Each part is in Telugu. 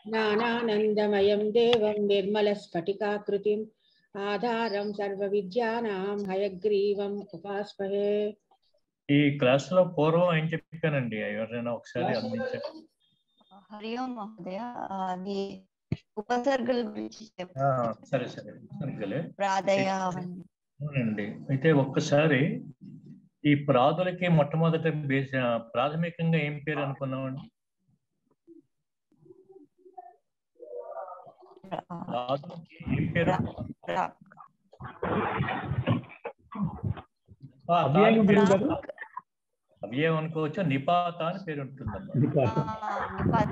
ज्ञानानन्दमयं देवं निर्मलस्फटिकाकृतिम् आधारं सर्वविद्यानां हयग्रीवम् उपास्महे ఈ క్లాస్ లో పూర్వం ఏం చెప్పానండి ఎవరైనా ఒకసారి అందించండి హరి ఓం మహోదయ అది ఉపసర్గల గురించి ఆ, చెప్పారు సరే సరే సరిగ్గాలే ప్రాదయ అవన్నీ అవునండి అయితే ఒక్కసారి ఈ ప్రాదులకి మొట్టమొదట బేస్ ఆ, ప్రాథమికంగా ఏం పేరు అనుకున్నామండి ప్రాదులకి ఏం పేరు ప్రా- ఆ, అవ్యయం దాని పేరు పేరు కదా? అవ్యయం అనుకోవచ్చు నిపాత అని పేరు ఉంటుందన్నమాట ఆ, నిపాత.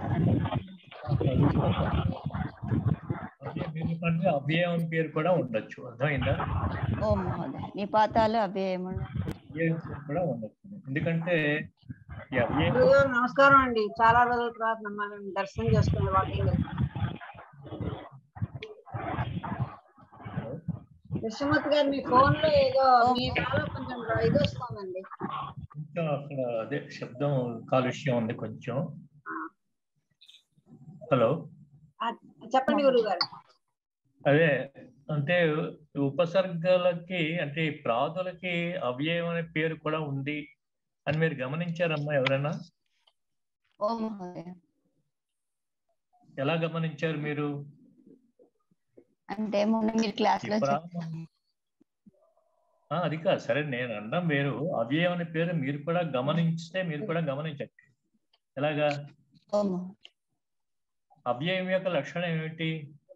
అవ్యయం ఎందుకంటే అవ్యయం పేరు కూడా ఉండొచ్చు అర్థమైందా ఓం మహోదయ నిపాతాలు అవ్యయములు అవ్యయం పేరు కూడా ఉండొచ్చు ఎందుకంటే ఈ అవ్యయం గురుగారు నమస్కారం అండి చాలా రోజుల తర్వాత మిమ్మల్ని దర్శనం చేసుకునే వాకింగ్ కృష్ణమూర్తి గారు మీ ఫోన్ లో ఏదో మీ నాలో కొంచెం ఇది వస్తుందండి కొంచెం అక్కడ అదే శబ్దం కాలుష్యం ఉంది కొంచెం హలో ఆ, చెప్పండి గురువు గారు అదే అంటే ఉపసర్గలకి అంటే ఈ ప్రాదులకి అవ్యయం అనే పేరు కూడా ఉంది అని మీరు గమనించారమ్మా ఎవరైనా ఓం మహోదయ ఎలా గమనించారు మీరు అంటే మొన్న మీరు క్లాస్ లో ఇప్పుడు చెప్పారు ఆ, అది కాదు సరే నేను అనడం వేరు అవ్యయం అనే పేరు మీరు కూడా గమనిస్తే మీరు కూడా గమనించండి ఎలాగా ఓం మహోదయ. అవ్యయం యొక్క లక్షణం ఏమిటి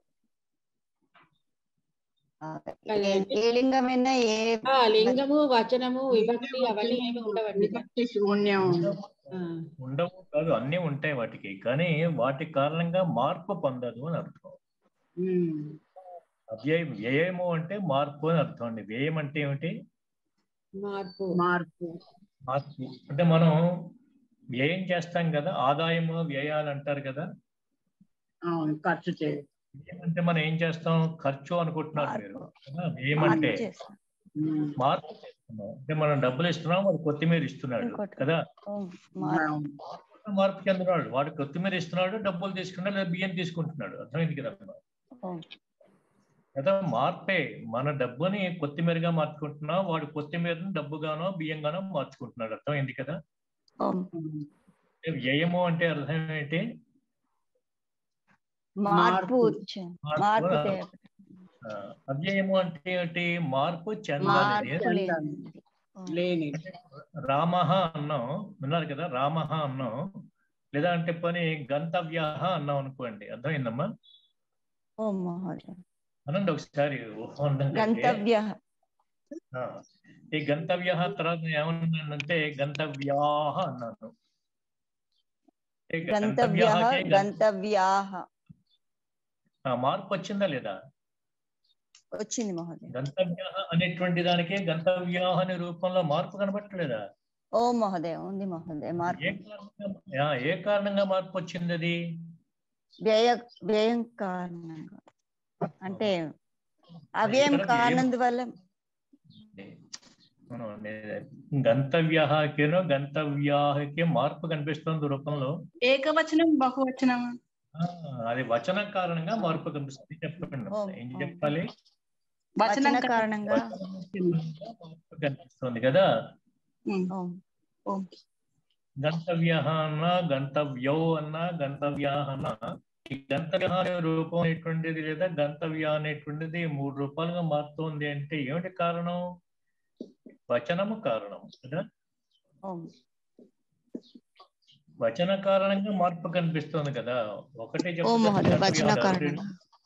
ఆ, ఏ- ఏ లింగమైనా ఏ ఆ, లింగము వచనము విభక్తి అవన్నీ ఏమి ఉండవండి విభక్తి శూన్యం ఆ, ఉండవు కాదు అన్నీ ఉంటాయి వాటికి కానీ వాటి కారణంగా మార్పు పొందదు అని అర్థం ఉమ్. అవ్యయం వ్యయము అంటే మార్పు అని అర్థం అండి వ్యయం అంటే ఏమిటి మార్పు మార్పు మార్పు అంటే మనం వ్యయం చేస్తాం కదా ఆదాయము వ్యయాలు అంటారు కదా అవును ఖర్చు చేయ వ్యయం అంటే మనం ఏం చేస్తాం ఖర్చు అనుకుంటున్నారు మీరు కదా? వ్యయం మార్పు అంటే చేస్తాం. ఉమ్. మార్పు చేస్తున్నాం అంటే మనం డబ్బులు ఇస్తున్నాం వాడు కొత్తిమీర ఇస్తున్నాడు ఇంకోటి. కదా ఓం మార్పు అవును. మార్పు చెందినాడు వాడు కొత్తిమీర ఇస్తున్నాడు డబ్బులు తీసుకున్నాడు లేదా బియ్యం తీసుకుంటున్నాడు అర్థమైంది కదా ఓం కదా మార్పే మన డబ్బుని కొత్తిమీరగా మార్చుకుంటున్నాం వాడు కొత్తిమీరని డబ్బుగానో బియ్యంగానో మార్చుకుంటున్నాడు అర్థమైంది కదా ఓం వ్యయము అంటే అర్థం ఏంటి మార్పు చే- మార్పు మార్పు చేయడం. ఆ, అవ్యయము అంటే ఏంటి మార్పు చెందాలి మార్పు లేనిది. ఓం. లేని రామహ అన్నాం విన్నారు కదా రామహ అన్నాం లేదా అంటే పని గంతవ్య అన్నాం అనుకోండి అర్థమైందమ్మా ఓం మహోదయ అనండి ఒకసారి ఊహందంగా అంటే, గంతవ్య ఆ, ఈ గంతవ్య తర్వాత ఏమన్నానంటే గంతవ్యాహ అన్నాను ఈ గంతవ్య గంతవ్యాహకే గం- గంతవ్యాహ ఆ, మార్పు వచ్చిందా లేదా వచ్చింది మహోదయ గంతవ్య అనేటువంటి దానికి గంతవ్యాహ అనే రూపంలో మార్పు కనబట్టలేదా ఓ మహోదయ ఉంది మహోదయ మార్పు ఏ కారణంగా ఆ, ఏ కారణంగా మార్పు వచ్చింది అది వ్యయ వ్యయం కారణంగా అంటే అవ్యయం ఇక్కడ వ్యయం- కానందువల్ల మనం గంతవ్యకేనో గంతవ్యాహకి మార్పు కనిపిస్తుంది రూపంలో ఏకవచనం బహువచనం ఆ, అది వచన కారణంగా మార్పు కనిపిస్తుంది చెప్పండి ఓ, ఏం ఓ. చెప్పాలి వచన కారణంగా మార్పు కనిపిస్తుంది కదా ఓం ఓం గంతవ్య అన్నా గంతవ్యో అన్నా గంతవ్య అన్నా ఈ గంతవ్య అనే రూపం అనేటువంటిది లేదా గంతవ్య అనేటువంటిది మూడు రూపాలుగా మారుతోంది అంటే ఏమిటి కారణం వచనము కారణం కదా ఓం వచన కారణంగా మార్పు కనిపిస్తుంది కదా ఒకటే ఓ మహోదయ చెప్పలేదు వచన కదా, కారణంగా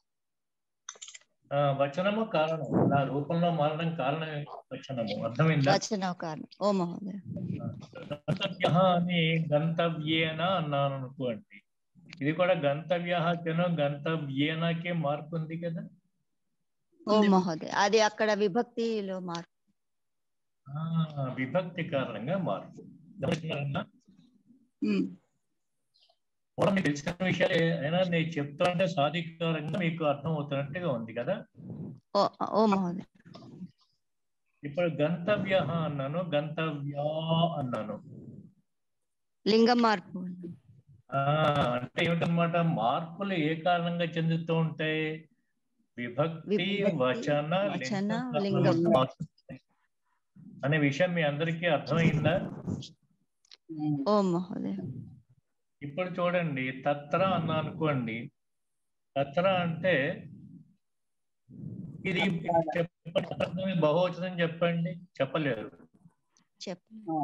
ఆ, వచనము కారణం నా రూపంలో మారడం కారణం వచనము అర్థమైందా వచన కారణం ఓ మహోదయ గంతవ్య అని గంతవ్యేన అన్నాను అనుకోండి ఇది కూడా గంతవ్యకేనో గంతవ్యేనకే మార్పు ఉంది కదా ఓ మహోదయ అది అక్కడ విభక్తిలో మార్పు ఆ విభక్తి కారణంగా మార్పు గమనించారన్నా? ఉమ్. కూడా మీకు తెలిసిన విషయాలే అయినా నేను చెప్తానంటే సాధికారంగా మీకు అర్థం అవుతున్నట్టుగా ఉంది కదా ఓ ఓ మహోదయ ఇప్పుడు గంతవ్య అన్నాను గంతవ్యా అన్నాను లింగ మార్పు ఆ అంటే ఏమిటనమాట మార్పులు ఏ కారణంగా చెందుతూ ఉంటాయి విభక్తి విభక్తి, వచన వచన, లింగ లింగం. కారణంగా అనే విషయం మీ అందరికీ అర్థమైందా ఓం మహోదయ ఇప్పుడు చూడండి తత్ర అన్నా అనుకోండి తత్ర అంటే ఇది చెప్పండి బహువచనం చెప్పండి చెప్పలేరు చెప్పండి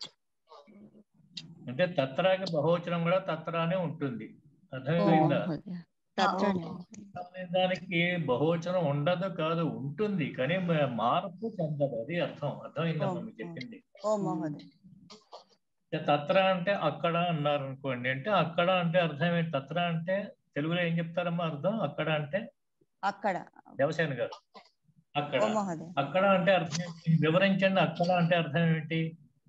అంటే తత్రాకి బహువచనం కూడా తత్రానే ఉంటుంది ఓం అర్థమైందా మహోదయ తత్రనే అనే దానికి బహువచనం ఉండదు కాదు ఉంటుంది కానీ మ- మార్పు చెందదు అది అర్థం అర్థమైందమ్మా మీకు చెప్పింది ఓం మహోదయ అంటే తత్ర అంటే అక్కడ అన్నారు అనుకోండి అంటే అక్కడ అంటే అర్థం ఏంటి తత్ర అంటే తెలుగులో ఏం చెప్తారమ్మా అర్థం అక్కడ అంటే అక్కడ దేవసేన గారు అక్కడ ఓం మహోదయ అక్కడ అంటే అర్థం ఏంటి వివరించండి అక్కడ అంటే అర్థం ఏంటి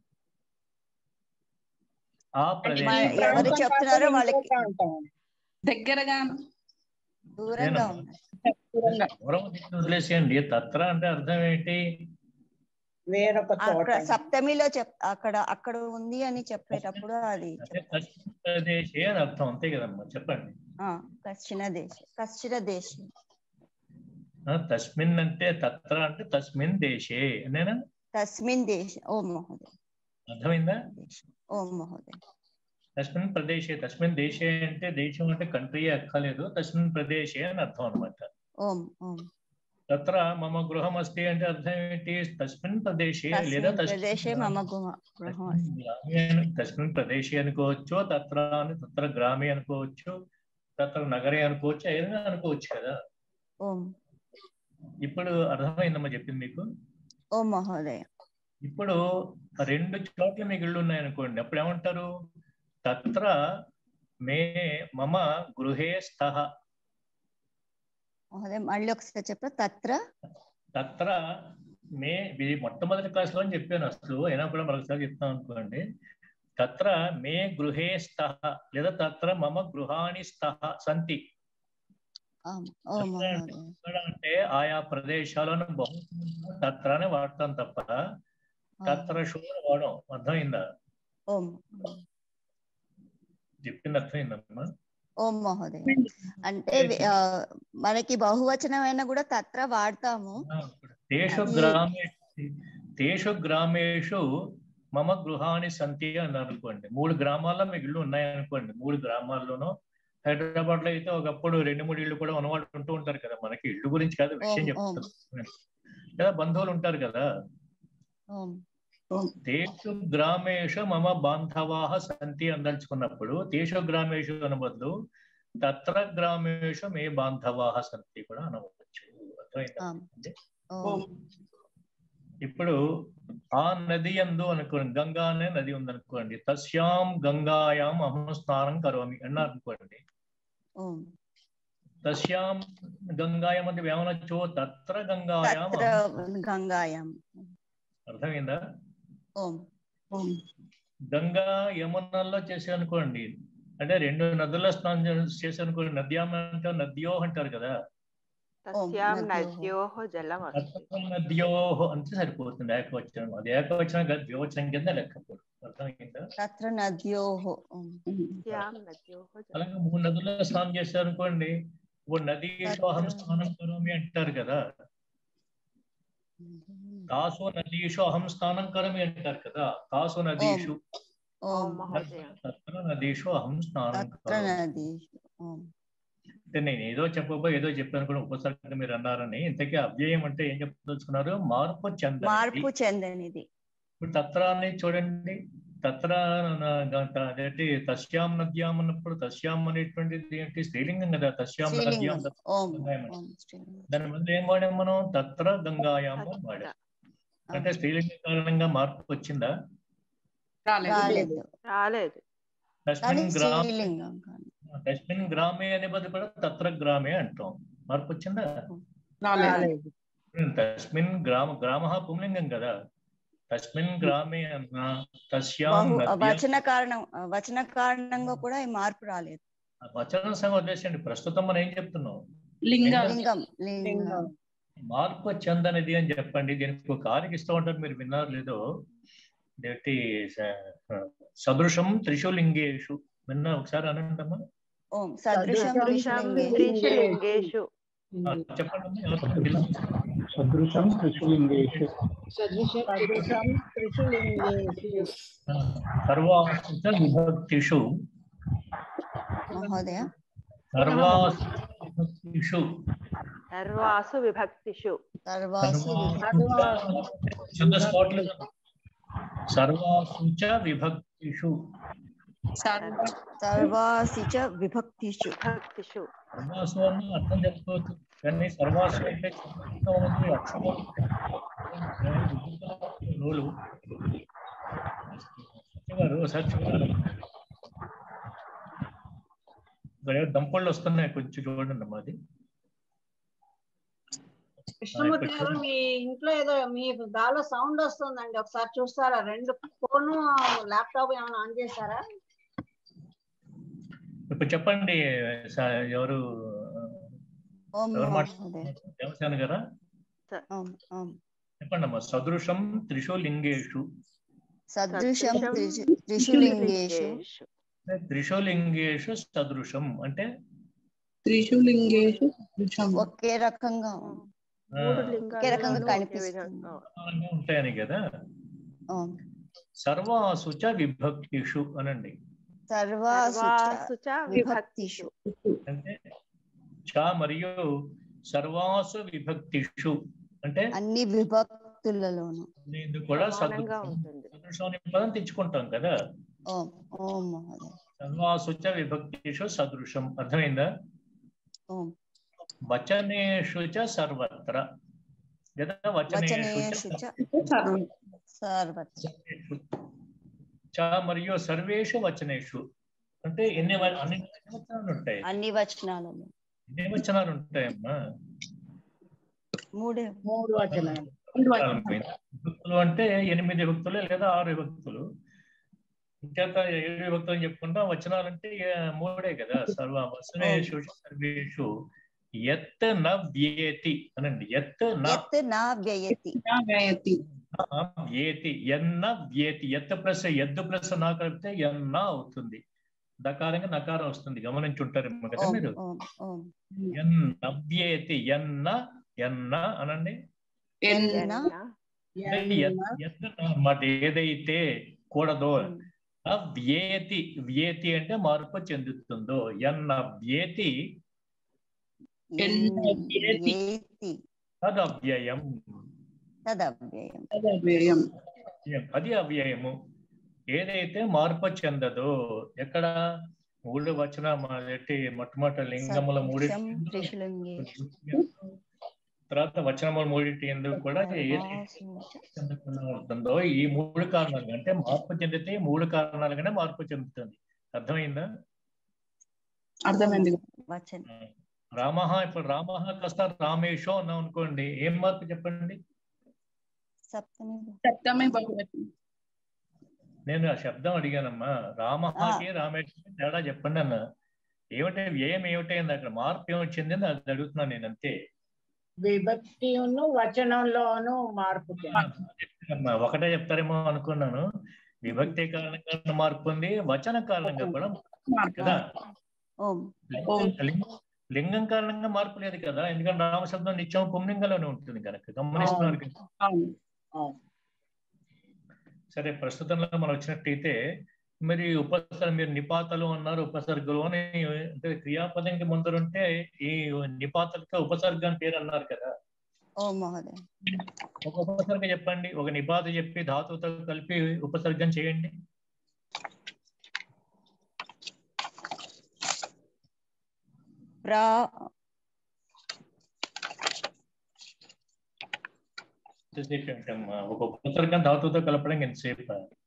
ఆ మా- ప్రదేశం ఎవరు చెప్తున్నారో వాళ్ళకి దగ్గరగా దూరంగా నేను- ఉన్నారు దూరం దిక్కు వదిలేసేయండి తత్ర అంటే అర్థం ఏంటి వేరొక చోట అక్కడ సప్తమిలో చెప్ అక్కడ అక్కడ ఉంది అని చెప్పేటప్పుడు అది అంటే పశ్చిమ ప్రదేశే అని అర్థం అంతే కదమ్మా చెప్పండి ఆ, కశ్చిన దేశ కశ్చిన దేశ ఆ, తస్మిన్ అంటే తత్ర అంటే తస్మిన్ దేశే నేనా తస్మిన్ దేశ ఓం మహోదయ అర్థమైందా దేశ ఓం మహోదయ తస్మిన్ ప్రదేశే తస్మిన్ దేశే అంటే దేశం అంటే కంట్రీ అక్కలేదు తస్మిన్ ప్రదేశే అని అర్థం అనమాట ఓం ఓం తత్ర మమ గృహం అస్తి అంటే అర్థం ఏంటి తస్మిన్ ప్రదేశే లేదా తస్మిన్ ప్రదేశే మమ గృహ గృహం అస్తి. తస్మిన్ గ్రామే అని- తస్మిన్ ప్రదేశే అనుకోవచ్చు తత్ర అని తత్ర గ్రామే అనుకోవచ్చు తత్ర నగరే అనుకోవచ్చు ఏదైనా అనుకోవచ్చు కదా ఓం ఇప్పుడు అర్థమైందమ్మా చెప్పింది మీకు ఓం మహోదయ ఇప్పుడు రెండు చోట్ల మీకు ఇళ్ళు ఉన్నాయనుకోండి అప్పుడు ఏమంటారు తత్ర మే మమ గృహే స్థః మహోదయ మళ్ళీ ఒకసారి చెప్ప తత్ర తత్ర మే ఇది మొట్టమొదటి క్లాస్ లో చెప్పాను అసలు అయినా కూడా మరొకసారి చెప్తాను అనుకోండి తత్ర మే గృహే స్థః లేదా తత్ర మమ గృహాణి స్థః సంతి ఆం, ఓం మహోదయ ఎక్కడ అంటే ఆయా ప్రదేశాలను బహు తత్ర అని వాడతాం తప్ప తత్ర షూర్ వాడం అర్థమైందా ఓం చెప్పింది అర్థమైందమ్మా ఓం మహోదయ అంటే వి- ఆ, మనకి బహువచనమైన కూడా తత్ర వాడతాము తేషు అది- గ్రామేషు తేషు గ్రామేషు మమ గృహాన్ని సంతి అని అనుకోండి మూడు గ్రామాల్లో మీకు ఇల్లు ఉన్నాయనుకోండి మూడు గ్రామాల్లోనూ హైదరాబాద్ లో అయితే ఒకప్పుడు రెండు మూడు ఇళ్ళు కూడా ఉన్నవాళ్ళు ఉంటూ ఉంటారు కదా మనకి ఇల్లు గురించి కాదు విషయం ఓం, ఓం. చెప్తారు లేదా బంధువులు ఉంటారు కదా ఓం తేషు గ్రామేషు మమ బాంధవాహ సంతి అందలుచుకున్నప్పుడు తేషు గ్రామేషు అనబద్దు తత్ర గ్రామేషు మే బాంధవాహ సంతి కూడా అనవచ్చు అర్థమైందా ఆం. అంటే ఓం ఇప్పుడు ఆ నది అందు అనుకోండి గంగా అనే నది ఉందనుకోండి తస్యాం గంగాయాం అహం స్నానం కరోమి అన్నారు అనుకోండి ఓం తస్యాం గంగాయం అంటే ఏమనొచ్చు తత్ర గంగాయాం తత్ర అహం గంగాయాం అర్థమైందా ఓం ఓం గంగా యమునల్లో చేసే అనుకోండి అంటే రెండు నదుల్లో స్నానం చేసే అనుకోండి నద్యాం అంటే నద్యో అంటారు కదా తస్యాం నద్యోః. నద్యోః జలమస్తి తత్ర నద్యోహో అంటే సరిపోతుంది ఏకవచనం అది ఏకవచనం కాదు ద్వివచనం కింద లెక్కపోదు అర్థమైందా తత్ర నద్యోహో ఓం తస్యాం నద్యోః జలం అలాగే మూడు నదుల్లో స్నానం చేశారు అనుకోండి ఇప్పుడు నదీ అహం స్నానం కరోమి అంటారు కదా తాసు నదీషు అహం స్నానం కరోమి అంటారు కదా తాసు నదీషు ఓం ఓం మహోదయ తత్ర నదీషు అహం స్నానం తత్ర కరోమి నదీషు ఓం అంటే నేను ఏదో చెప్పబో ఏదో చెప్పాను కూడా ఉపసర్గ మీరు అన్నారని ఇంతకీ అవ్యయం అంటే ఏం చెప్పదలుచుకున్నారు మార్పు చెంద మార్పు చెందనిది ఇప్పుడు తత్ర అని చూడండి తత్ర అదేంటి తస్యాం నద్యాం అన్నప్పుడు తస్యాం అనేటువంటిది ఏంటి స్త్రీలింగం కదా తస్యాం నద్యాం స్త్రీలింగం ఓం గంగాయాం. ఓం స్త్రీలింగం దాని ముందు ఏం వాడాం మనం తత్ర గంగాయాం అని వాడాం అంటే స్త్రీలింగ కారణంగా మార్పు వచ్చిందా రాలేదు రాలేదు రాలేదు కానీ తస్మిన్ గ్రామ స్త్రీలింగం కానీ తస్మిన్ గ్రామే అనే బదులు కూడా తత్ర గ్రామే అంటాం మార్పు వచ్చిందా రాలేదు తస్మిన్ గ్రామ గ్రామ పుంలింగం కదా తస్మిన్ గ్రామే అన్న తస్యాం బహు నద్యాం వచన కారణం వచన కారణంగా కూడా ఈ మార్పు రాలేదు వచన సంగతి వదిలేసండి ప్రస్తుతం మనం ఏం చెప్తున్నాం లింగాలు లింగం లింగం మార్పు చెందనిది అని చెప్పండి దీనికి ఒక కారికి ఇస్తూ ఉంటారు మీరు విన్నారు లేదో ఇదేంటి స- సదృశం త్రిషు లింగేషు విన్నా ఒకసారి అనండి అమ్మా ఓం సదృశం సదృశం త్రిశలింగే త్రిశలింగేషు ఆ, చెప్పండి అమ్మా ఎవరికైనా తెలుసు? సదృశం త్రిశూలింగేషు సదృశం సదృశం త్రిశూలింగేషు ఆ, సర్వాసు చ విభక్తిషు మహోదయ సర్వాసు విభక్తిషు సర్వాసు విభక్తిషు సర్వాసు కింద స్పాట్ లేదు సర్వాసు చ విభక్తిషు సర్వ సర్వాసి చ విభక్తిషు విభక్తిషు సర్వాసు అన్న అర్థం చెప్పుకోవచ్చు కానీ సర్వాసు అంటే చాలా మంది అక్షరాలు రోలు గారు ఒకసారి చూడాలి ఇక్కడ దంపళ్ళు వస్తున్నాయి కొంచెం చూడండి అమ్మా అది కృష్ణమూర్తి గారు మీ ఇంట్లో ఏదో మీ దాలో సౌండ్ వస్తుందండి ఒకసారి చూస్తారా రెండు ఫోన్ ల్యాప్టాప్ ఏమైనా ఆన్ చేశారా ఇప్పుడు చెప్పండి స- ఎవరు ఓం ఎవరు మహోదయ దేవసేన గారా ఓం ఓం చెప్పండి అమ్మా సదృశం త్రిశూలింగేషు సదృశం సదృశం త్రిశు- త్రిశూలింగేషు లింగేషు త్రిశూలింగేషు సదృశం అంటే త్రిశూలింగేషు దృశం ఒకే రకంగా ఆ, మూడు లింగాలు ఒకే రకంగా ఒకే కనిపిస్తుంది. విధంగా. సమానంగా ఉంటాయని కదా ఓం సర్వాసు చ విభక్తిషు అనండి సర్వాసు చ సర్వాసు చ విభక్తిషు అంటే చ మరియు సర్వాసు విభక్తిషు అంటే అన్ని విభక్తులలోను ఇది కూడా సమానంగా సదృశం ఉంటుంది సదృశం అనే పదం తెచ్చుకుంటాం కదా ఓం ఓం మహోదయ సర్వాసు చ విభక్తిషు సదృశం అర్థమైందా ఓం వచనేషు చ సర్వత్ర లేదా వచనేషు వచనేషు చ చ సర్వ సర్వత్ర సర్వేషు. చ మరియు సర్వేషు వచనేషు అంటే ఎన్ని వ- అన్ని వచనాలు ఉంటాయి అన్ని వచనాలలో ఎన్ని వచనాలు ఉంటాయమ్మా మూడే మూడు వచనాలు విభక్తులు అంటే ఎనిమిది విభక్తులు లేదా ఆరు విభక్తులు ఇంకేత ఏడు విభక్తులు అని చెప్పుకుంటా వచనాలు అంటే ఏ- మూడే కదా సర్వ వచనేషు సర్వేషు ఎత్ న వ్యేతి అనండి ఎత్ న ఎత్ నా వ్యయతి వ్యయతి వ్యేతి ఎన్న వ్యేతి ఎత్ ప్లస్ ఎద్దు ప్లస్ నా కలిపితే ఎన్న అవుతుంది దకారంగా నకారం వస్తుంది గమనించి ఉంటారేమో కదా ఓం మీరు ఓం ఓం ఎన్న వ్యేతి ఎన్న ఎన్న అనండి ఎన్న ఎన్న అంటే ఎత్- ఎత్ అన్నమాట ఏదైతే కూడదో ఆ వ్యేతి వ్యేతి అంటే మార్పు చెందుతుందో ఎన్న వ్యేతి ఎన్న వ్యయతి. ఏతి తదవ్యయం తదవ్యయం వ్యయం అది అవ్యయము ఏదైతే మార్పు చెందదో ఎక్కడ మూడు వచన మొదటి మొట్టమొదటి లింగముల మూడి సదృశం త్రిశూలింగే తర్వాత వచనముల మూడింటి ఎందుకు కూడా ఏది సర్వాసు చ చెందకుండా ఉంటుందో ఈ మూడు కారణాలు అంటే మార్పు చెందితే ఈ మూడు కారణాలుగానే మార్పు చెందుతుంది అర్థమైందా అర్థమైంది వచన రామ ఇప్పుడు రామ కాస్త రామేశో అన్నాం అనుకోండి ఏం మార్పు చెప్పండి సప్తమి సప్తమి బహువచనం నేను ఆ శబ్దం అడిగానమ్మా రామకి రామేశ్వరం తేడా చెప్పండి అన్న ఏమిటి వ్యయం ఏమిటైంది అక్కడ మార్పు ఏమొచ్చింది అని అది అడుగుతున్నాను నేను అంతే విభక్తిను వచనంలోను మార్పు చెంది. అమ్మా, ఒకటే చెప్తారేమో అనుకున్నాను విభక్తి కారణంగా మార్పు ఉంది వచన కారణంగా కూడా మార్పు ఉంది కదా ఓం లింగం- లింగం- లింగం కారణంగా మార్పు లేదు కదా ఎందుకంటే రామశబ్దం నిత్యం పుంలింగంలోనే ఉంటుంది కనుక గమనిస్తున్నారు కదా. అవును సరే ప్రస్తుతంలో మనం వచ్చినట్టయితే మరి ఉపసర్గ మీరు నిపాతలు అన్నారు ఉపసర్గలు అని అంటే క్రియాపదంకి ముందరుంటే ఈ నిపాతలకి ఉపసర్గ అని పేరు అన్నారు కదా ఓం మహోదయ ఒక ఉపసర్గ చెప్పండి ఒక నిపాత చెప్పి ధాతువుతో కలిపి ఉపసర్గం చేయండి ప్రా ఎంతసేపు ఏంటమ్మా? ఒక ఉపసర్గం ధాతువుతో కలపడం ఎంతసేపు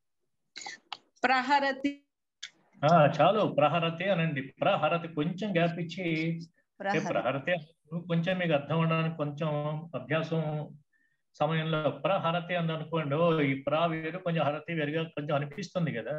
ప్రహరతి ఆ చాలు ప్రహరతే అనండి ప్రహరతి కొంచెం గ్యాప్ ఇచ్చి అంటే ప్రహర ప్రహరతే కొంచెం మీకు అర్థం అవడానికి కొంచెం అభ్యాసం సమయంలో ప్రహరతి అని అనుకోండి ఓ ఈ ప్రా వేరు కొంచెం హరతి వేరుగా కొంచెం అనిపిస్తుంది కదా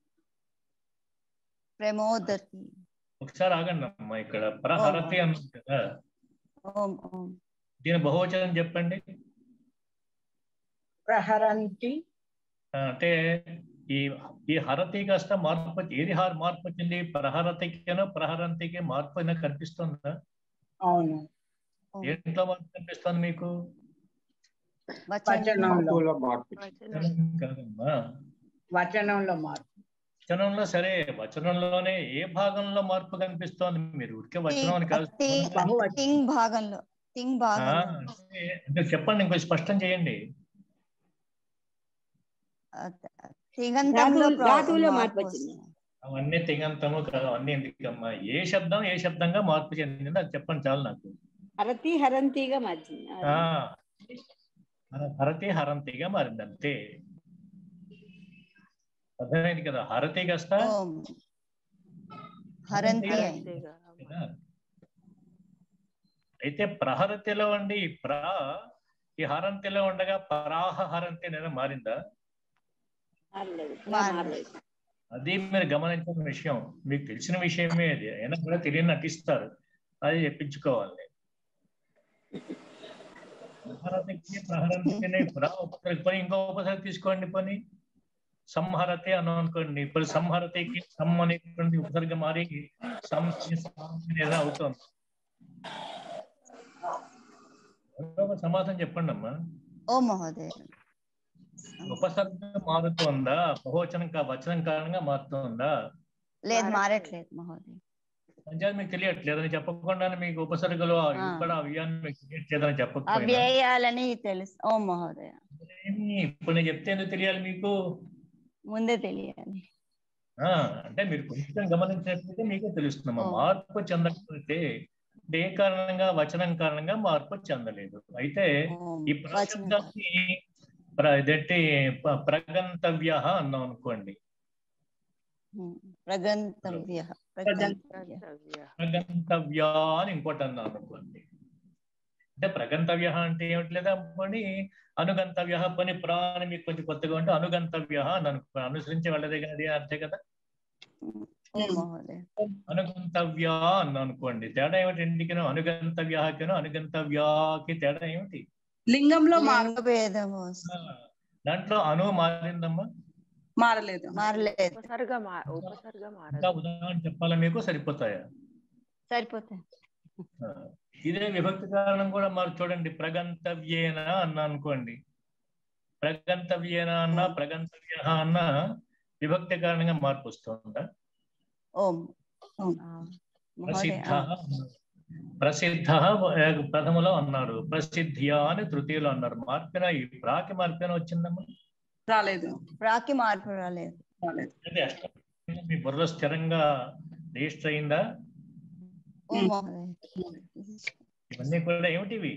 ప్రమోదతి ఒకసారి ఆగండి అమ్మా ఇక్కడ ప్రహరతి అన్నది కదా ఓం ఓం దీని బహువచనం చెప్పండి ప్రహరంతి ఆ, అంటే ఈ ఈ హరతి కాస్త మార్పు వచ్చి- ఏది హార్ మార్పు వచ్చింది ప్రహరతికేనో ప్రహరంతికి మార్పు అయినా కనిపిస్తుందా అవును ఏంట్లో మార్పు కనిపిస్తుంది మీకు వచనంలో వచనం కాదమ్మా వచనంలో మార్పు వచనంలో సరే వచనంలోనే ఏ భాగంలో మార్పు కనిపిస్తోంది మీరు ఉరికే వచనం అని కాదు తి- బహువచనం తింగ్ భాగంలో తింగ్ ఆ, భాగంలో అంటే మీరు చెప్పండి ఇంకొంచెం స్పష్టం చేయండి అత- తిగంతంలో ధాతువు- ప్రా- ధాతువులో మార్పు మార్పు వచ్చింది. వస్తుంది. అవన్నీ తింగంతము కాదు అవన్నీ ఎందుకమ్మా ఏ శబ్దం ఏ శబ్దంగా మార్పు చెందింది అది చెప్పండి చాలు నాకు హరతి హరంతిగా మార్చింది ఆ హరతి హరంతిగా మారింది అంతే అర్థమైంది కదా హరతి కాస్త ఓం హరంతి అయింది అంతేగా. కదా? అయితే ప్రహరతిలో అండి ఈ ప్రా ఈ హరంతిలో ఉండగా పరాహ హరంతి అనేది మారిందా మారలేదు మారలేదు. మారలేదు అది మీరు గమనించిన విషయం మీకు తెలిసిన విషయమే అది అయినా కూడా తెలియని నటిస్తారు అది చెప్పించుకోవాలి ప్రహరతికి ప్రహరంతిని ప్రా ఉపసర్గ పోనీ ఇంకో ఉపసర్గ తీసుకోండి పోనీ సంహరతే అన్నాం అనుకోండి ఇప్పుడు సంహరతికి సమ్ అనేటువంటి ఉపసర్గ మారి సం అనేది అవుతుంది ఎవరో ఒక సమాధానం చెప్పండి అమ్మా ఓ మహోదయ ఉపసర్గ మారుతోందా బహువచనం కా వచనం కారణంగా మారుతోందా లేదు మారట్లేదు. మారట్లేదు మహోదయ పంచాయతీ మీకు తెలియట్లేదని చెప్పకుండానే మీకు ఉపసర్గలో ఆ. ఇక్కడ అవ్యాన్ని మీకు తెలియట్లేదని చెప్పకపోయినా అవ్యయాలని తెలుసు ఓ మహోదయ ఏమి, ఇప్పుడు నేను చెప్తే ఎందుకు తెలియాలి మీకు ముందే తెలియాలి ఆ అంటే మీరు కొంచెం గమనించినట్లయితే మీకే తెలుస్తుందమ్మా ఓ. మార్పు చెందకపోతే ఏ కారణంగా వచనం కారణంగా మార్పు చెందలేదు అయితే ఓం ఈ వచనం ప్రశబ్దాన్ని ప్ర- ఇదేంటి ప- ప్రగంతవ్య అన్నాం అనుకోండి ఉం. ప్రగంతవ్య ప్రగంతవ్య కర్తవ్య. ప్రగంతవ్య అని ఇంకోటి అన్నాం అనుకోండి అంటే ప్రగంతవ్య అంటే ఏమిటి లేదా పోనీ అనుగంతవ్య పోనీ ప్రా అని మీకు కొంచెం కొత్తగా ఉంటే అనుగంతవ్య అని అనుకో అనుసరించి వెళ్ళదే కదా అది అర్థే కదా ఓ మహోదయ అనుగంతవ్య అని అనుకోండి తేడా ఏమిటి ఇంటికి అనుగంతవ్యాకిను అనుగంతవ్యాకి తేడా ఏమిటి లింగంలో మార్ లింగ భేదము ఆ, వస్తుంది. దాంట్లో అను మారిందమ్మా మారలేదు మారలేదు ఉపసర్గ మా ఉపసర్గ ఇంకా మారదు ఉదాహరణ చెప్పాలా మీకు సరిపోతాయా సరిపోతాయి ఆ, ఇదే విభక్తి కారణం కూడా మరి చూడండి ప్రగంతవ్యేన అన్న అనుకోండి ప్రగంతవ్యేన అన్న ప్రగంతవ్య అన్న విభక్తి కారణంగా మార్పు వస్తుందా ఓం ఓం. ఆ, మహోదయ ప్రసిద్ధ ఆ, ప్రసిద్ధ ప్రథమలో అన్నారు ప్రసిద్ధియా అని తృతీయలో అన్నారు మార్పిన ఈ ప్రాకి మార్పిన వచ్చిందమ్మా రాలేదు ప్రాకి మార్పు రాలేదు రాలేదు అంటే అష్టం మీ బుర్ర స్థిరంగా రిజిస్టర్ అయిందా ఓ ఉం. మహోదయ ఇవన్నీ కూడా ఏమిటివి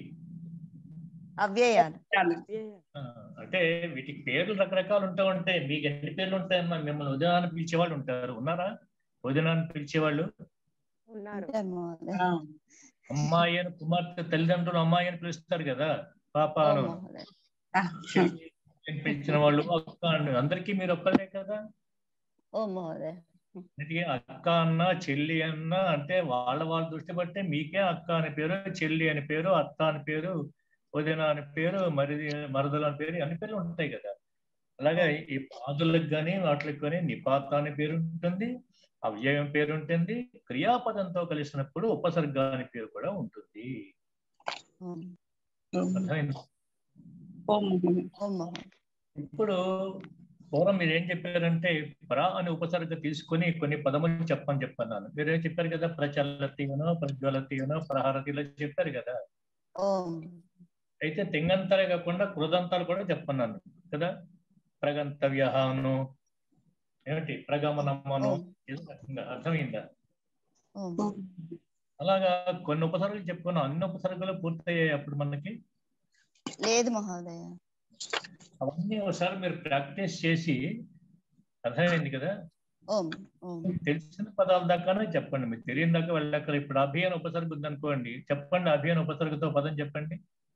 అవ్యయాలు రాలేదు ఆ, అంటే వీటికి పేర్లు రకరకాలు ఉంటా ఉంటాయి మీకు ఎన్ని పేర్లు ఉంటాయమ్మా మిమ్మల్ని ఉదయాన్ని పిలిచేవాళ్ళు ఉంటారు ఉన్నారా ఉదయాన్ని పిలిచేవాళ్ళు ఉన్నారు ఉంటారు మహోదయ ఆ, అమ్మాయి అని కుమార్తె తల్లిదండ్రులు అమ్మాయి అని పిలుస్తారు కదా పాప ఓ అను మహోదయ ఆ, చెల్లి అని పిలిచిన వాళ్ళు అక్క అను అందరికీ మీరు ఒక్కరే కదా ఓ మహోదయ అందుకే అక్క అన్న చెల్లి అన్న అంటే వాళ్ళ వాళ్ళ దృష్టి బట్టి మీకే అక్క అని పేరు చెల్లి అని పేరు అత్త అని పేరు వదిన అని పేరు మరి మరదలు అని పేరు అన్ని పేర్లు ఉంటాయి కదా అలాగే ఈ పాదులకు కానీ వాటికి కానీ నిపాత అనే పేరు ఉంటుంది అవ్యయం పేరు ఉంటుంది క్రియాపదంతో కలిసినప్పుడు ఉపసర్గ అనే పేరు కూడా ఉంటుంది ఓం అర్థమైంది ఓం మహోదయ. ఓం మహోదయ ఇప్పుడు పూర్వం మీరు ఏం చెప్పారంటే ప్ర అనే ఉపసర్గ తీసుకొని కొన్ని పదములు చెప్పని చెప్పన్నాను మీరు ఏం చెప్పారు కదా ప్రచలతీయనో ప్రజ్వలతీయనో ప్రహారతీలో చెప్పారు కదా ఓం అయితే తెంగంతాలే కాకుండా కృదంతాలు కూడా చెప్పన్నాను కదా ప్రగంతవ్యహాను ఏమిటి ప్రగమనమ్మను ఓం ఏదో రకంగా అర్థమైందా ఓం అలాగా కొన్ని ఉపసర్గలు చెప్పుకున్నాం అన్ని ఉపసర్గలు పూర్తయ్యాయి అప్పుడు మనకి లేదు మహోదయ అవన్నీ ఒకసారి మీరు ప్రాక్టీస్ చేసి అర్థమైంది కదా ఓం ఓం మీకు తెలిసిన పదాల దాకానే చెప్పండి మీకు తెలియని దాకా వెళ్ళక్కర్ ఇప్పుడు అభియాన ఉపసర్గ ఉందనుకోండి చెప్పండి అభియాన ఉపసర్గతో పదం చెప్పండి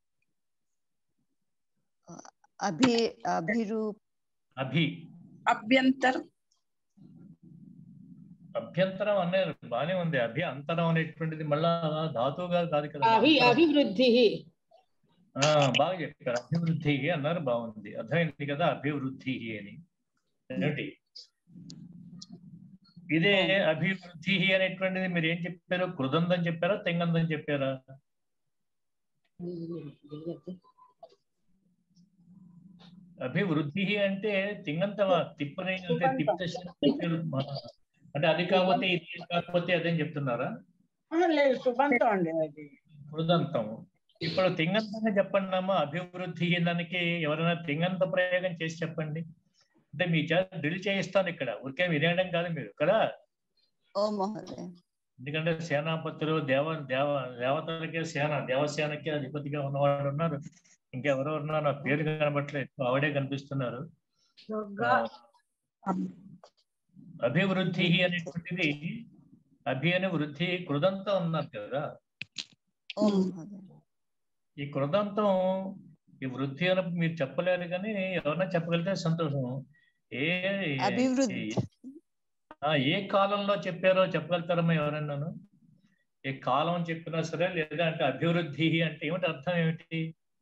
అభి అభిరూప్ అభి అభ్యంతరం అభ్యంతరం అనేది బానే ఉంది అభి అంతరం అనేటువంటిది మళ్ళా ధాతువుగా కాదు కదా అభి అంతరం. అభివృద్ధి ఆ, బాగా చెప్పారు అభివృద్ధి అన్నారు బాగుంది అర్థమైంది కదా అభివృద్ధి అని ఏమిటి ఇదే అభివృద్ధి అనేటువంటిది మీరు ఏం చెప్పారు కృదంతం చెప్పారా తెంగంతం చెప్పారా అభివృద్ధి అంటే తింగంత తిప్పని అంటే తిప్త అంటే అది కాకపోతే ఇది కాకపోతే అదేం చెప్తున్నారా ఆ, లేదు సుబంతం అండి అది కృదంతం ఇప్పుడు తింగంతంగా చెప్పండి అమ్మా అభివృద్ధి దానికి ఎవరైనా తింగంత ప్రయోగం చేసి చెప్పండి అంటే మీ చేత డ్రిల్ చేయిస్తాను ఇక్కడ ఊరికే వినేయడం కాదు మీరు కదా ఓం మహోదయ ఎందుకంటే సేనాపతులు దేవ దేవ దేవతలకే సేన దేవసేనకే అధిపతిగా ఉన్నవాడు ఉన్నారు ఇంకెవరో ఉన్నారు నా పేరు కనబట్లేదు ఆవిడే కనిపిస్తున్నారు దుర్గా అభివృద్ధి అనేటువంటిది అభి అని వృద్ధి కృదంతం ఉన్నారు కదా ఓం మహోదయ ఈ కృదంతం ఈ వృద్ధి అని మీరు చెప్పలేరు కానీ ఎవరన్నా చెప్పగలిగితే సంతోషం ఏ అభివృద్ధి. ఆ, ఏ కాలంలో చెప్పారో చెప్పగలుగుతారమ్మా ఎవరన్నాను ఏ కాలం చెప్పినా సరే లేదా అంటే అభివృద్ధి అంటే ఏమిటి అర్థం ఏమిటి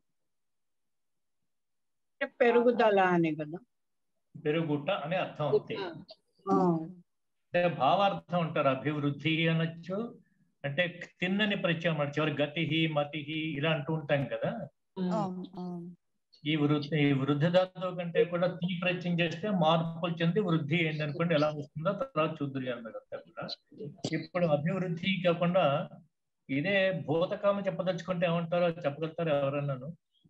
పెరుగుదల అని కదా పెరుగుట అనే అర్థం అంతే ఆ, అంటే భావార్థం అంటారు అభివృద్ధి అనొచ్చు అంటే తిన్నని ప్రత్యయం అన్నట్టు చివరి గతి మతి ఇలా అంటూ ఉంటాం కదా ఓం ఓం ఈ వృద్ధి ఈ వృద్ధి ధాతువు కంటే కూడా తీ ప్రత్యయం చేస్తే మార్పులు చెంది వృద్ధి అయింది అనుకోండి ఎలా వస్తుందో తర్వాత చూద్దరు అన్నారు అంతా కూడా ఇప్పుడు అభివృద్ధి కాకుండా ఇదే భూతకాలం చెప్పదలుచుకుంటే ఏమంటారో చెప్పగలుగుతారు ఎవరన్నాను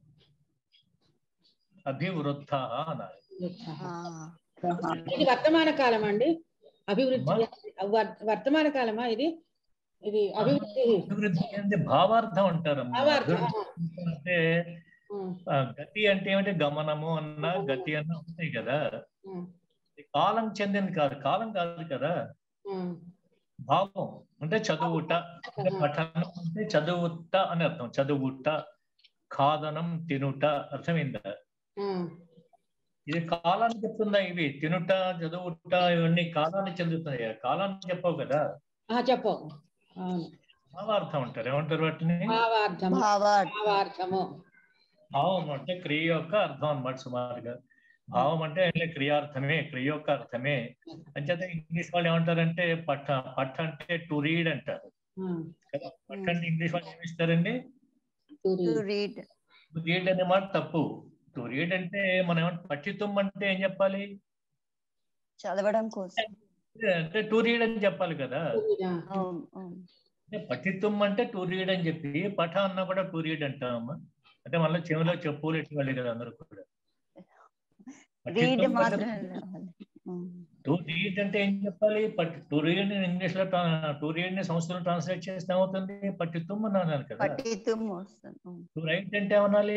అభివృద్ధ అన్నారు ఆ, ఇది వర్తమాన కాలం అండి అభివృద్ధి వర్- వర్తమాన కాలమా ఇది ఇది అభివృద్ధి అభివృద్ధి అంటే భావార్థం అంటారు భావార్థం. అంటే ఉమ్, ఆ, గతి అంటే ఏమిటి గమనము అన్న గతి అన్న ఉంటాయి కదా ఉమ్, ఇది కాలం చెందింది కాదు కాలం కాదు కదా ఉమ్, భావం అంటే చదువుట అంటే పఠనం అంటే చదువుట అని అర్థం చదువుట ఖాదనం తినుట అర్థమైందా ఉమ్. ఇది కాలాన్ని చెప్తుందా ఇవి తినుట చదువుట ఇవన్నీ కాలాన్ని చెందుతున్నాయి కాలాన్ని చెప్పవు కదా ఆ, చెప్పు అవును భావార్థం అంటారు ఏమంటారు వాటిని భావార్థము భావార్థ భావార్థము భావం అంటే క్రియ యొక్క అర్థం అన్నమాట సుమారుగా భావం అంటే ఏంలే క్రియార్థమే క్రియ యొక్క అర్థమే అంచేత ఇంగ్లీష్ వాళ్ళు ఏమంటారంటే పట్ట పట్ట అంటే టు రీడ్ అంటారు ఉమ్, కదా పట్ట అంటే ఇంగ్లీష్ వాళ్ళు ఏమి ఇస్తారండి తురి. టు రీడ్ టు రీడ్ అనే మాట తప్పు టు రీడ్ అంటే మనం ఏమంటే పఠితం అంటే ఏం చెప్పాలి చదవడం కోసం అంటే టు రీడ్ అని చెప్పాలి కదా తురిరా. ఓం ఓం అంటే పఠితం అంటే టు రీడ్ అని చెప్పి పఠ అన్నా కూడా టు రీడ్ అంటామమ్మా అంటే మళ్ళీ చెవిలో చెప్పులు ఎట్టుకోవాలి కదా అందరూ కూడా రీడ్ పఠితం మాత్రమే రావాలి ఓం. టు రీడ్ అంటే ఏం చెప్పాలి పట్ టు రీడ్ ఇంగ్లీష్ లో టు రీడ్ ని సంస్కృతం ట్రాన్స్లేట్ చేస్తే ఏమవుతుంది పఠితం అని అన్నారు కదా పఠితం వస్తుంది ఓం. టు రైట్ అంటే ఏమనాలి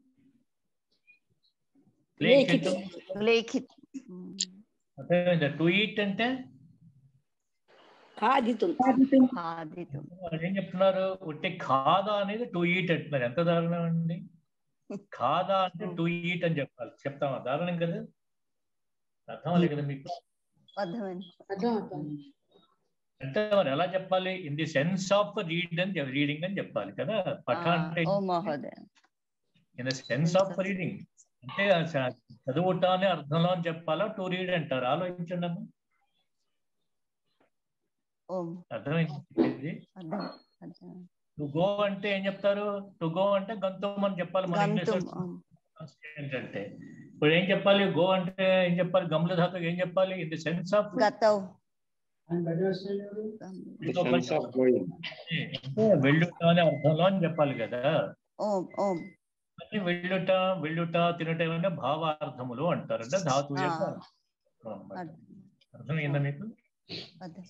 లేఖితం. లేఖిత్ ఓం. అర్థమైందా టు ఈట్ అంటే ఖాదితం ఖాదితం వాళ్ళు ఏం చెప్తున్నారు ఉట్టి ఖాదా అనేది టు ఈట్ అంటున్నారు ఎంత దారుణం అండి ఖాదా అంటే టు ఈట్ అని చెప్పాలి చెప్తామా దారుణం కదా అర్థం అవ్వలేదు కదా మీకు అర్థమైంది అర్థం అర్థం అంటే మరి ఎలా చెప్పాలి in the sense of read అని రీడింగ్ అని చెప్పాలి కదా పఠ అంటే ఓ మహోదయ in the sense of reading అంటే ఆ చ- చదువుట అనే అర్థంలో అని చెప్పాలా టు రీడ్ అంటారు ఆలోచించండి అమ్మా ఓం అర్థమైంది అర్థం అర్థం టు గో అంటే ఏం చెప్తారు టు గో అంటే గంతం అని చెప్పాలి మన ఇంగ్లీష్ గంతుం ఓం. ఏంటంటే ఇప్పుడు ఏం చెప్పాలి గో అంటే ఏం చెప్పాలి గమ్ల ధాతు ఏం చెప్పాలి ఇన్ ది సెన్స్ ఆఫ్ గతౌ వెళ్ళుట అనే అర్థంలో అని చెప్పాలి కదా ఓం ఓం అంటే వెళ్ళుట వెళ్ళుట తినట ఏమైనా భావార్థములు అంటారు అంటే ధాతు యొక్క ఆ. అర్థం అన్నమాట. అర్థం అర్థమైందా మీకు అర్థం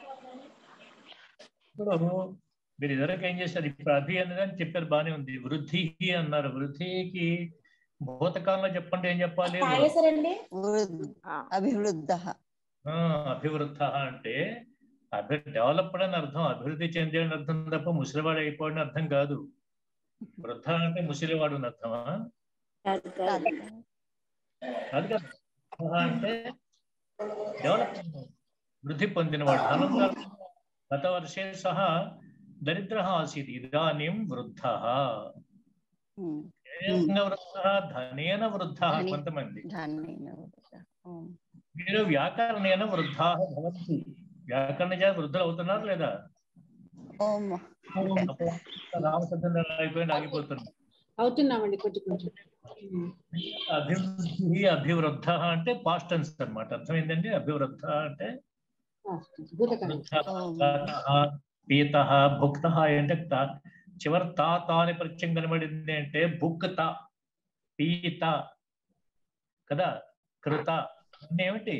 ఇప్పుడు మీరు ఇదివరకు ఏం చేశారు ఇప్పుడు అభి అనేది అని చెప్పారు బానే ఉంది వృద్ధి అన్నారు వృద్ధికి భూతకాలంలో చెప్పండి ఏం చెప్పాలి వృద్ధ ఆ, అభివృద్ధ ఆ, అభివృద్ధ అంటే అభి డెవలప్డ్ అని అర్థం అభివృద్ధి చెందే అని అర్థం తప్ప ముసలివాడు అయిపోయిన అర్థం కాదు వృద్ధ అంటే ముసలివాడు అని అర్థమా కాదు. కాదు కదా వృద్ధ అంటే డెవలప్ వృద్ధి పొందినవాడు అనంతరం గత వర్షే సహా దరిద్ర ఆసీత్ ఇదానీం వృద్ధ ఉమ్. ఏన వృద్ధ ధనేన వృద్ధ ధని. కొంతమంది ధన్యేన వృద్ధ ఓం మీరు వ్యాకరణేన వృద్ధా భవంతి వ్యాకరణ చేత వృద్ధులు అవుతున్నారు లేదా ఓం రామచంద్ర అయిపోయింది ఆగిపోతున్నారు అవుతున్నామండి కొంచెం కొంచెం అభివృద్ధి అభివృద్ధ అంటే పాస్ట్ టెన్స్ అన్నమాట అర్థమైందండి అభివృద్ధ అంటే భూతకాలం పీత భుక్త అంటే తా- చివరి తా తా అనే పరిచయం కనబడింది అంటే భుక్త పీత కదా కృత అన్నీ ఏమిటి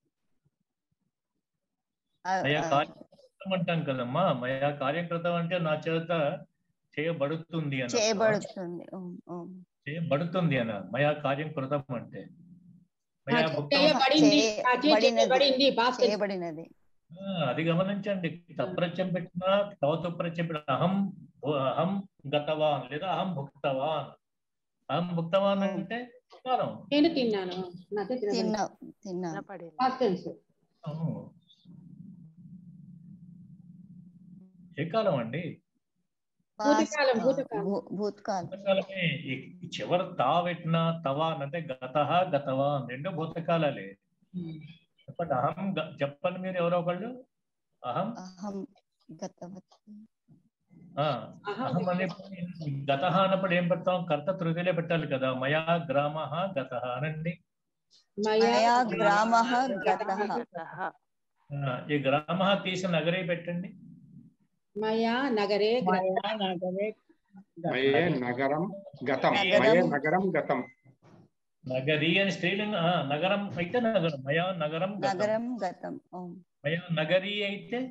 ఆ, మయా ఆ, కార్యకృతం అంటాం కదమ్మా మయా కార్యకృతం అంటే నా చేత చేయబడుతుంది అని అర్థం. చేయబడుతుంది ఓం ఓం చేయబడుతుంది అన మయా కార్యం కృతం అంటే మయా భుక్తం చేయబడింది ఆ, చే- చేయబడినది. చేయబడింది past tense. చేయబడినది ఆ, అది గమనించండి తప్రత్యం పెట్టినా తవతు ప్రత్యం పెట్టిన అహం అహం గతవాన్ లేదా అహం భుక్తవాన్ అహం భుక్తవాన్ అంటే కాలం నేను తిన్నాను నాకే తినబడింది. తిన్నా తిన్నా పడింది past tense. అవును. ఏ కాలం అండి భూతకాలం, Past, ఆ, భూతకాలం. భూ- భూతకాలం భూతకాలమే ఈ చివరి తా పెట్టినా తవాన్ అంటే గత గతవాన్ రెండు భూతకాలాలే చెప్పండి అహం గ- చెప్పండి మీరు ఎవరో ఒకళ్ళు అహం అహం గతవతి ఆ, అహం అహం అనే గత అన్నప్పుడు ఏం పెడతాం కర్త తృతిలో పెట్టాలి కదా మయా గ్రామ గత అనండి మయా మయా గ్రామ గత గతః. ఆ, ఈ గ్రామ తీసి నగరే పెట్టండి మయా నగరే గ్ర- మయా నగరే మయే నగరం గతం నగరం. మయే నగరం గతం నగరి అని స్త్రీలింగ ఆ, నగరం అయితే నగరం మయా నగరం గతం నగరం గతం ఓం మయా నగరి అయితే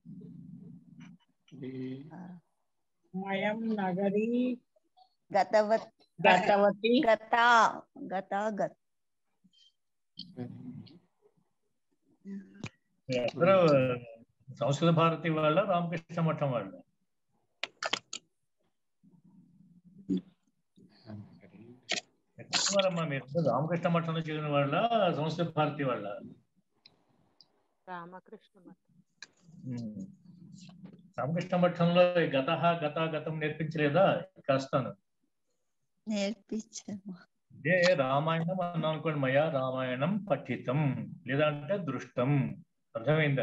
ఈ- ఆ, మయం నగరీ గతవత్ గతవతి గత గత గత అందరూ సంస్కృత భారతి వాళ్ళ రామకృష్ణ మఠం వాళ్ళ ఎక్కడమ్మా మీరు రామకృష్ణ మఠంలో చేరిన వాళ్ళ సంస్కృత భారతి వాళ్ళ రామకృష్ణ మఠం. ఉమ్. రామకృష్ణ మఠంలో ఈ గత గత గతం నేర్పించలేదా కాస్తాను నేర్పించము ఇదే రామాయణం అన్నాం అనుకోండి మయా రామాయణం పఠితం లేదంటే దృష్టం అర్థమైందా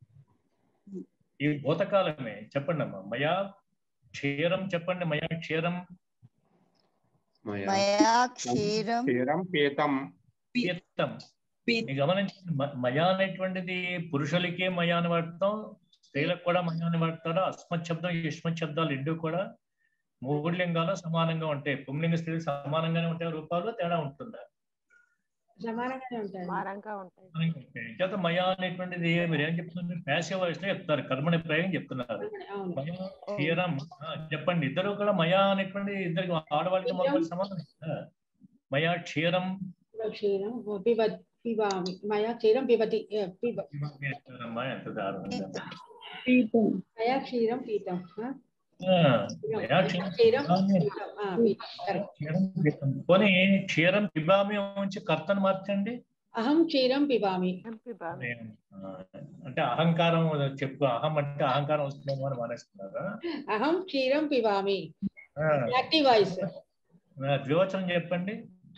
ఈ భూతకాలమే చెప్పండి అమ్మా మయా క్షీరం చెప్పండి మయా క్షీరం మయా మయా క్షీరం క్షీరం పీతం పీతం పీ- మీరు గమనించండి మ- మయా అనేటువంటిది పురుషులకే మయా అని వాడతాం స్త్రీలకు కూడా మయా అని వాడతారు అస్మత్ శబ్దం యుష్మత్ శబ్దాలు రెండు కూడా మూడు లింగాలు సమానంగా ఉంటాయి పుంలింగ స్త్రీలు సమానంగానే ఉంటాయి రూపాల్లో తేడా ఉంటుందా సమానంగానే ఉంటాయి మారంగా ఉంటాయి సమానంగా ఉంటాయి. చేత మయా అనేటువంటిది మీరు ఏం చెప్తున్నారు ప్యాసివ్ వాయిస్ లో చెప్తారు కర్మని ప్రయోగం చెప్తున్నారు అవును మయా క్షీరం ఆ, చెప్పండి ఇద్దరు కూడా మయా అనేటువంటి ఇద్దరికి ఆడవాళ్ళకి మగవాళ్ళకి సమానం కదా. మయా క్షీరం క్షీరం పిబ పిబామి మయా క్షీరం పిబతి ఏ, పిబ అమ్మా, ఎంత దారుణం మయా క్షీరం పీతం ఆ? ఆ, మయా క్షీరం క్షీరం పిబామి. పీతం. ఆ, పీతం. Correct. క్షీరం పితం. పోనీ క్షీరం పిబామి ఉంచి కర్తను మార్చండి అహం క్షీరం పిబామి ఎంపీ బావి ఆ, అంటే అహంకారం చెప్పు అహం అంటే అహంకారం వస్తుందేమో అని మానేస్తున్నారా అహం క్షీరం పిబామి ఆ, యాక్టివ్ వాయిస్ ఆ, ద్వివచనం చెప్పండి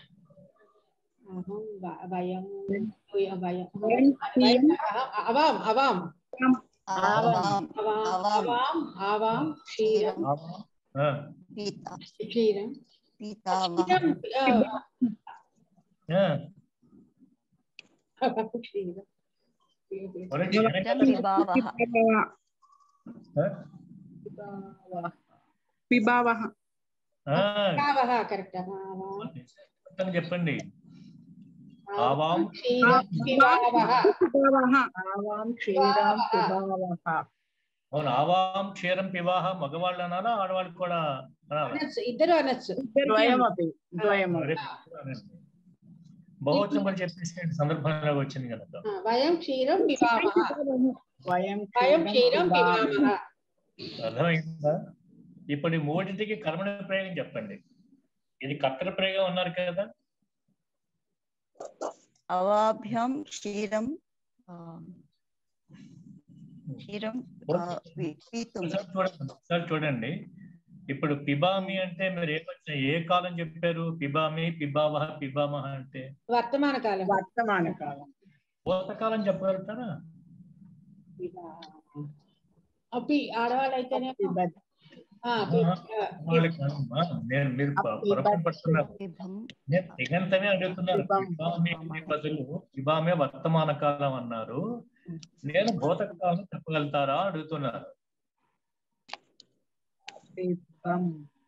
అహం వ- వయం భయం వయం వయం అహం- అవాం అవాం ఆవాం అవాం అవాం. అవాం ఆవాం క్షీరం ఆ, పీత క్షీరం పీతావా క్షీరం ఆ, ఆ, క్షీరం మరి క్షీరం కదా. పిబావః ఆ, పిబావహ ఆ, కావహ కరెక్ట్ అని చెప్పండి ఆవాం క్షీరం పిబావహ పిబావహ ఆవాం క్షీరం పిబావహ అవును ఆవాం క్షీరం పివాహ మగవాళ్ళు అనాలా ఆడవాళ్ళు కూడా అనాలా అనొచ్చు ఇద్దరు అనొచ్చు ద్వయమపి ద్వయము అరే, బహువచనం కూడా చెప్పేసి సందర్భంలో వచ్చింది కనుక ఆ, వయం క్షీరం పిబామహ వయం వయం క్షీరం పిబామహ అర్థమైందా ఇప్పుడు ఈ మూడింటికి కర్మణ ప్రయోగం చెప్పండి ఇది కర్తర ప్రయోగం అన్నారు కదా అవాభ్యం క్షీరం ఆ, క్షీరం ఆ, పీ- పీతుం ఒకసారి చూడండి ఒకసారి చూడండి ఇప్పుడు పిబామి అంటే మీరు ఏ ఏ కాలం చెప్పారు పిబామి పిబావహ పిబామహ అంటే వర్తమాన కాలం వర్తమాన కాలం భూతకాలం చెప్పగలుగుతారా అప్పి ఆడవాళ్ళు అయితేనే ఆ, పి- ఆ, వాళ్ళకి కాదమ్మా. నేను మీరు పొ- పొరపాటు పడుతున్నారు పిబం నేను తిగంతమే అడుగుతున్నాను పిబం. పిబామే అనే బదులు పిబామే వర్తమాన కాలం అన్నారు నేను భూతకాలం చెప్పగలుగుతారా అడుగుతున్నారు పిబం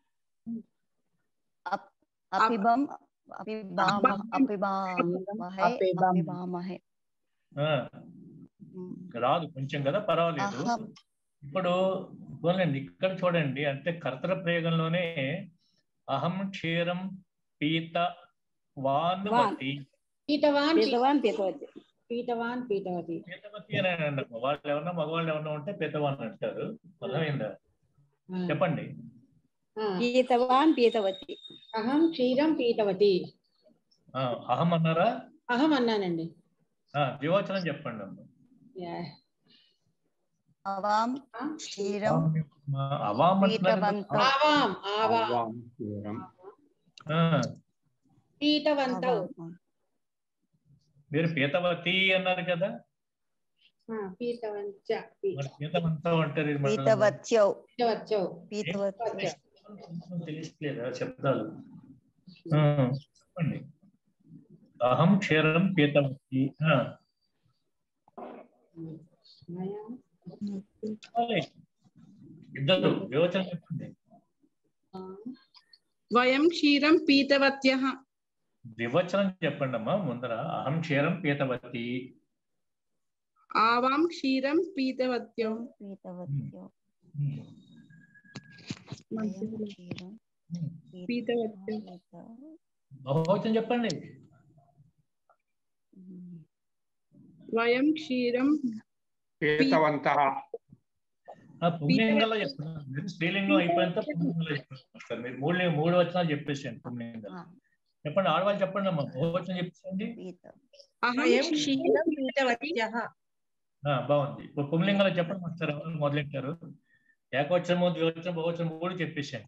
అపిబం అపిబామ అపిబామహే అపిబం. అపిబామహే ఆ, రాదు కొంచెం కదా పర్వాలేదు అహం ఇప్పుడు పోన్లేండి ఇక్కడ చూడండి అంటే కర్తల ప్రయోగంలోనే అహం క్షీరం పీత వాన్ వాన్. వతి పీతవాన్ పితవాన్ పితవతి పీతవాన్ పీతవతి పీతవతి అని అండి వాళ్ళు ఎవరన్నా మగవాళ్ళు ఎవరన్నా ఉంటే పీతవాన్ అంటారు అర్థమైందా ఆ, చెప్పండి ఆ, పీతవాన్ పీతవతి అహం క్షీరం పీతవతి ఆ, అహం అన్నారా అహం అన్నానండి ఆ, ద్వివచనం చెప్పండి అమ్మ యా. అవాం ఆ, క్షీరం ఆ, అవాం అంటున్నారు కదా. పీతవంతం ఆవాం ఆవాం అవాం క్షీరం ఆ, పీతవంతౌ అవాం. మీరు పీతవతి అన్నారు కదా ఆ, పీతవంచ పీ- మరి పీతవంతం అంటారు ఇది మళ్ళీ. పీతవత్యౌ పీతవచ్చౌ పీతవత్యౌ తెలియట్లేదా శబ్దాలు ఆ, చెప్పండి అహం క్షీరం పీతవతి ఆ, చెప్పాలి. ఇద్దరు వివచనం చెప్పండి వయం క్షీరం పీతవత్యః ద్వివచనం చెప్పండి అమ్మా ముందర అహం క్షీరం పీతవతి ఆవాం క్షీరం పీతవత్యం పీతవత్యౌ ఉమ్, వయం క్షీరం ఉమ్. పీతవత్యం పీత- బహువచనం చెప్పండి ఉమ్. వయం క్షీరం పీతవంతః ఆ పుణ్యంగంలో చెప్తున్నారు మీరు స్త్రీలింగం అయిపోయినంత పుణ్యంగంలో చెప్తున్నారు మీరు మూడు మూడు వచనాలు చెప్పేసాను పుణ్యంగం ఆ, చెప్పండి ఆడవాళ్ళు చెప్పండి అమ్మా బహువచనం చెప్పేసండి పీత అహం క్షీరం పీతవత్యః ఆ, బాగుంది ఇప్పుడు పుంలింగంలో చెప్పండి మాస్టర్ ఎవరు మొదలెట్టారు ఏకవచనము ద్వివచనం బహువచనం మూడు చెప్పేసాను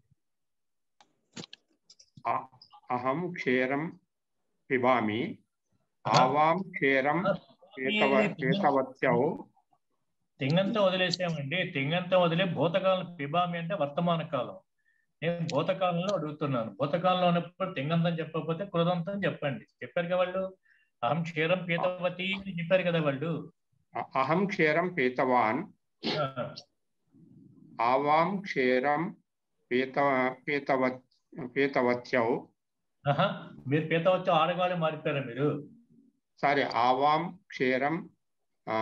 అ- అహం క్షీరం పిబామి ఆవాం క్షీరం పీతవ పీతవత్యౌ తింగంతా వదిలేసామండి తింగంతా వదిలే భూతకాలం పిబామి అంటే వర్తమాన కాలం నేను భూతకాలంలో అడుగుతున్నాను భూతకాలంలో ఉన్నప్పుడు తింగంతం చెప్పకపోతే కృదంతం చెప్పండి చెప్పారు కదా వాళ్ళు అహం క్షీరం పీతవతి అని చెప్పారు కదా వాళ్ళు అ- అహం క్షీరం పీతవాన్ ఆ, ఆవాం క్షీరం పీత పీతవత్ పీతవత్యౌ ఆహా, మీరు పీతవచ్చి ఆడగాలి మారిపోయారా మీరు సారీ ఆవాం క్షీరం ఆ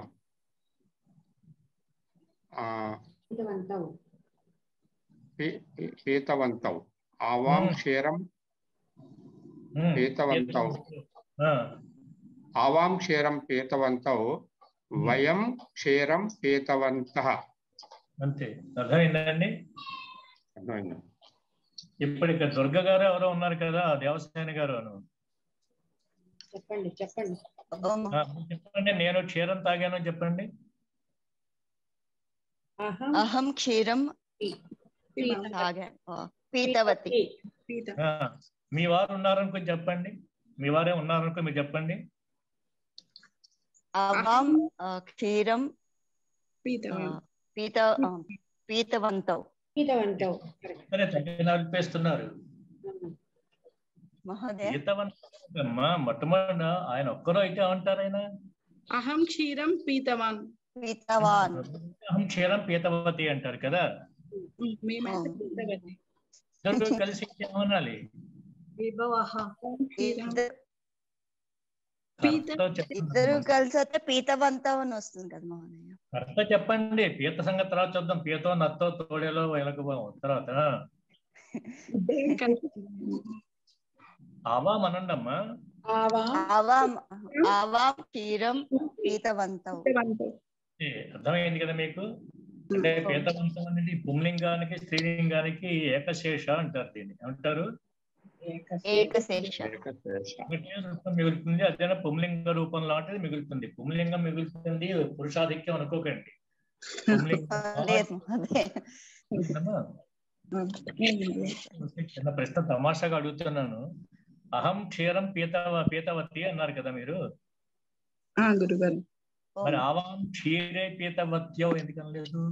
ఆ, పీతవంతౌ పీ- పీ- పీతవంతౌ ఆవాం మ్మ్. క్షీరం ఉమ్, పీతవంతౌ ఆ, ఆవాం క్షీరం పీతవంతౌ వయం క్షీరం పీతవంతః అంతే అర్థమైందండి అర్థమైందా? ఇప్పుడు ఇక్కడ దుర్గ గారు ఎవరో ఉన్నారు కదా దేవసేన గారు అను చెప్పండి చెప్పండి ఓం ఆ, చెప్పండి నేను క్షీరం తాగాను అని చెప్పండి అహం అహం క్షీరం పీతవతి. తాగా ఆ, పీతవతి పీత ఆ, మీ వారు ఉన్నారనుకో చెప్పండి మీ వారే ఉన్నారనుకో మీరు చెప్పండి అవాం ఆ, క్షీరం ఆ, పీతవాన్ పీత ఆ, పీతవంతౌ పీతవంతౌ కరెక్ట్. సరే తగ్గిన అనిపిస్తున్నారు మహోదయ ఈతవన్నమ్మా మొట్టమొదట ఆయన ఒక్కరో అయితే ఏమంటారు ఆయన అహం క్షీరం పీతవాన్ పీతవాన్ అహం క్షీరం పీతవతి అంటారు కదా మేమైతే ఆ. పీతవతి ఇద్దరు కలిసి ఏమనాలి విభవః క్షీరం ఇద్దరు పీత కర్త చెప్పండి. ఇద్దరు కలిసి అయితే పీతవంతం అని వస్తుంది కదా మహోదయ కర్త చెప్పండి పీత సంగతి తర్వాత చూద్దాం పీతో నత్తో తోడేలో ఎలకపోం తర్వాత ఇద్దరం కలిసి ఆవా మనండమ్మా ఆవాం ఆవాం ఆవాం క్షీరం పీతవంతౌ పీతవంతం ఏ, అర్థమైంది కదా మీకు అంటే పీతవంతం అనేది పుంలింగానికి స్త్రీలింగానికి ఏకశేష అంటారు దీన్ని ఏమంటారు ఏకశేష ఏకశేష. ఒకటే రూపం మిగులుతుంది అదేనా పుంలింగ రూపం లాంటిది మిగులుతుంది పుంలింగం మిగులుతుంది పురుషాధిక్యం అనుకోకండి పుంలింగం లేదు మహోదయ అమ్మా, చిన్న ప్రశ్న తమాషాగా అడుగుతున్నాను అహం క్షీరం పీత పీతవతి అన్నారు కదా మీరు ఆ గురుగారు మరి ఆవాం క్షీరే పీతవత్యో ఎందుకనలేదు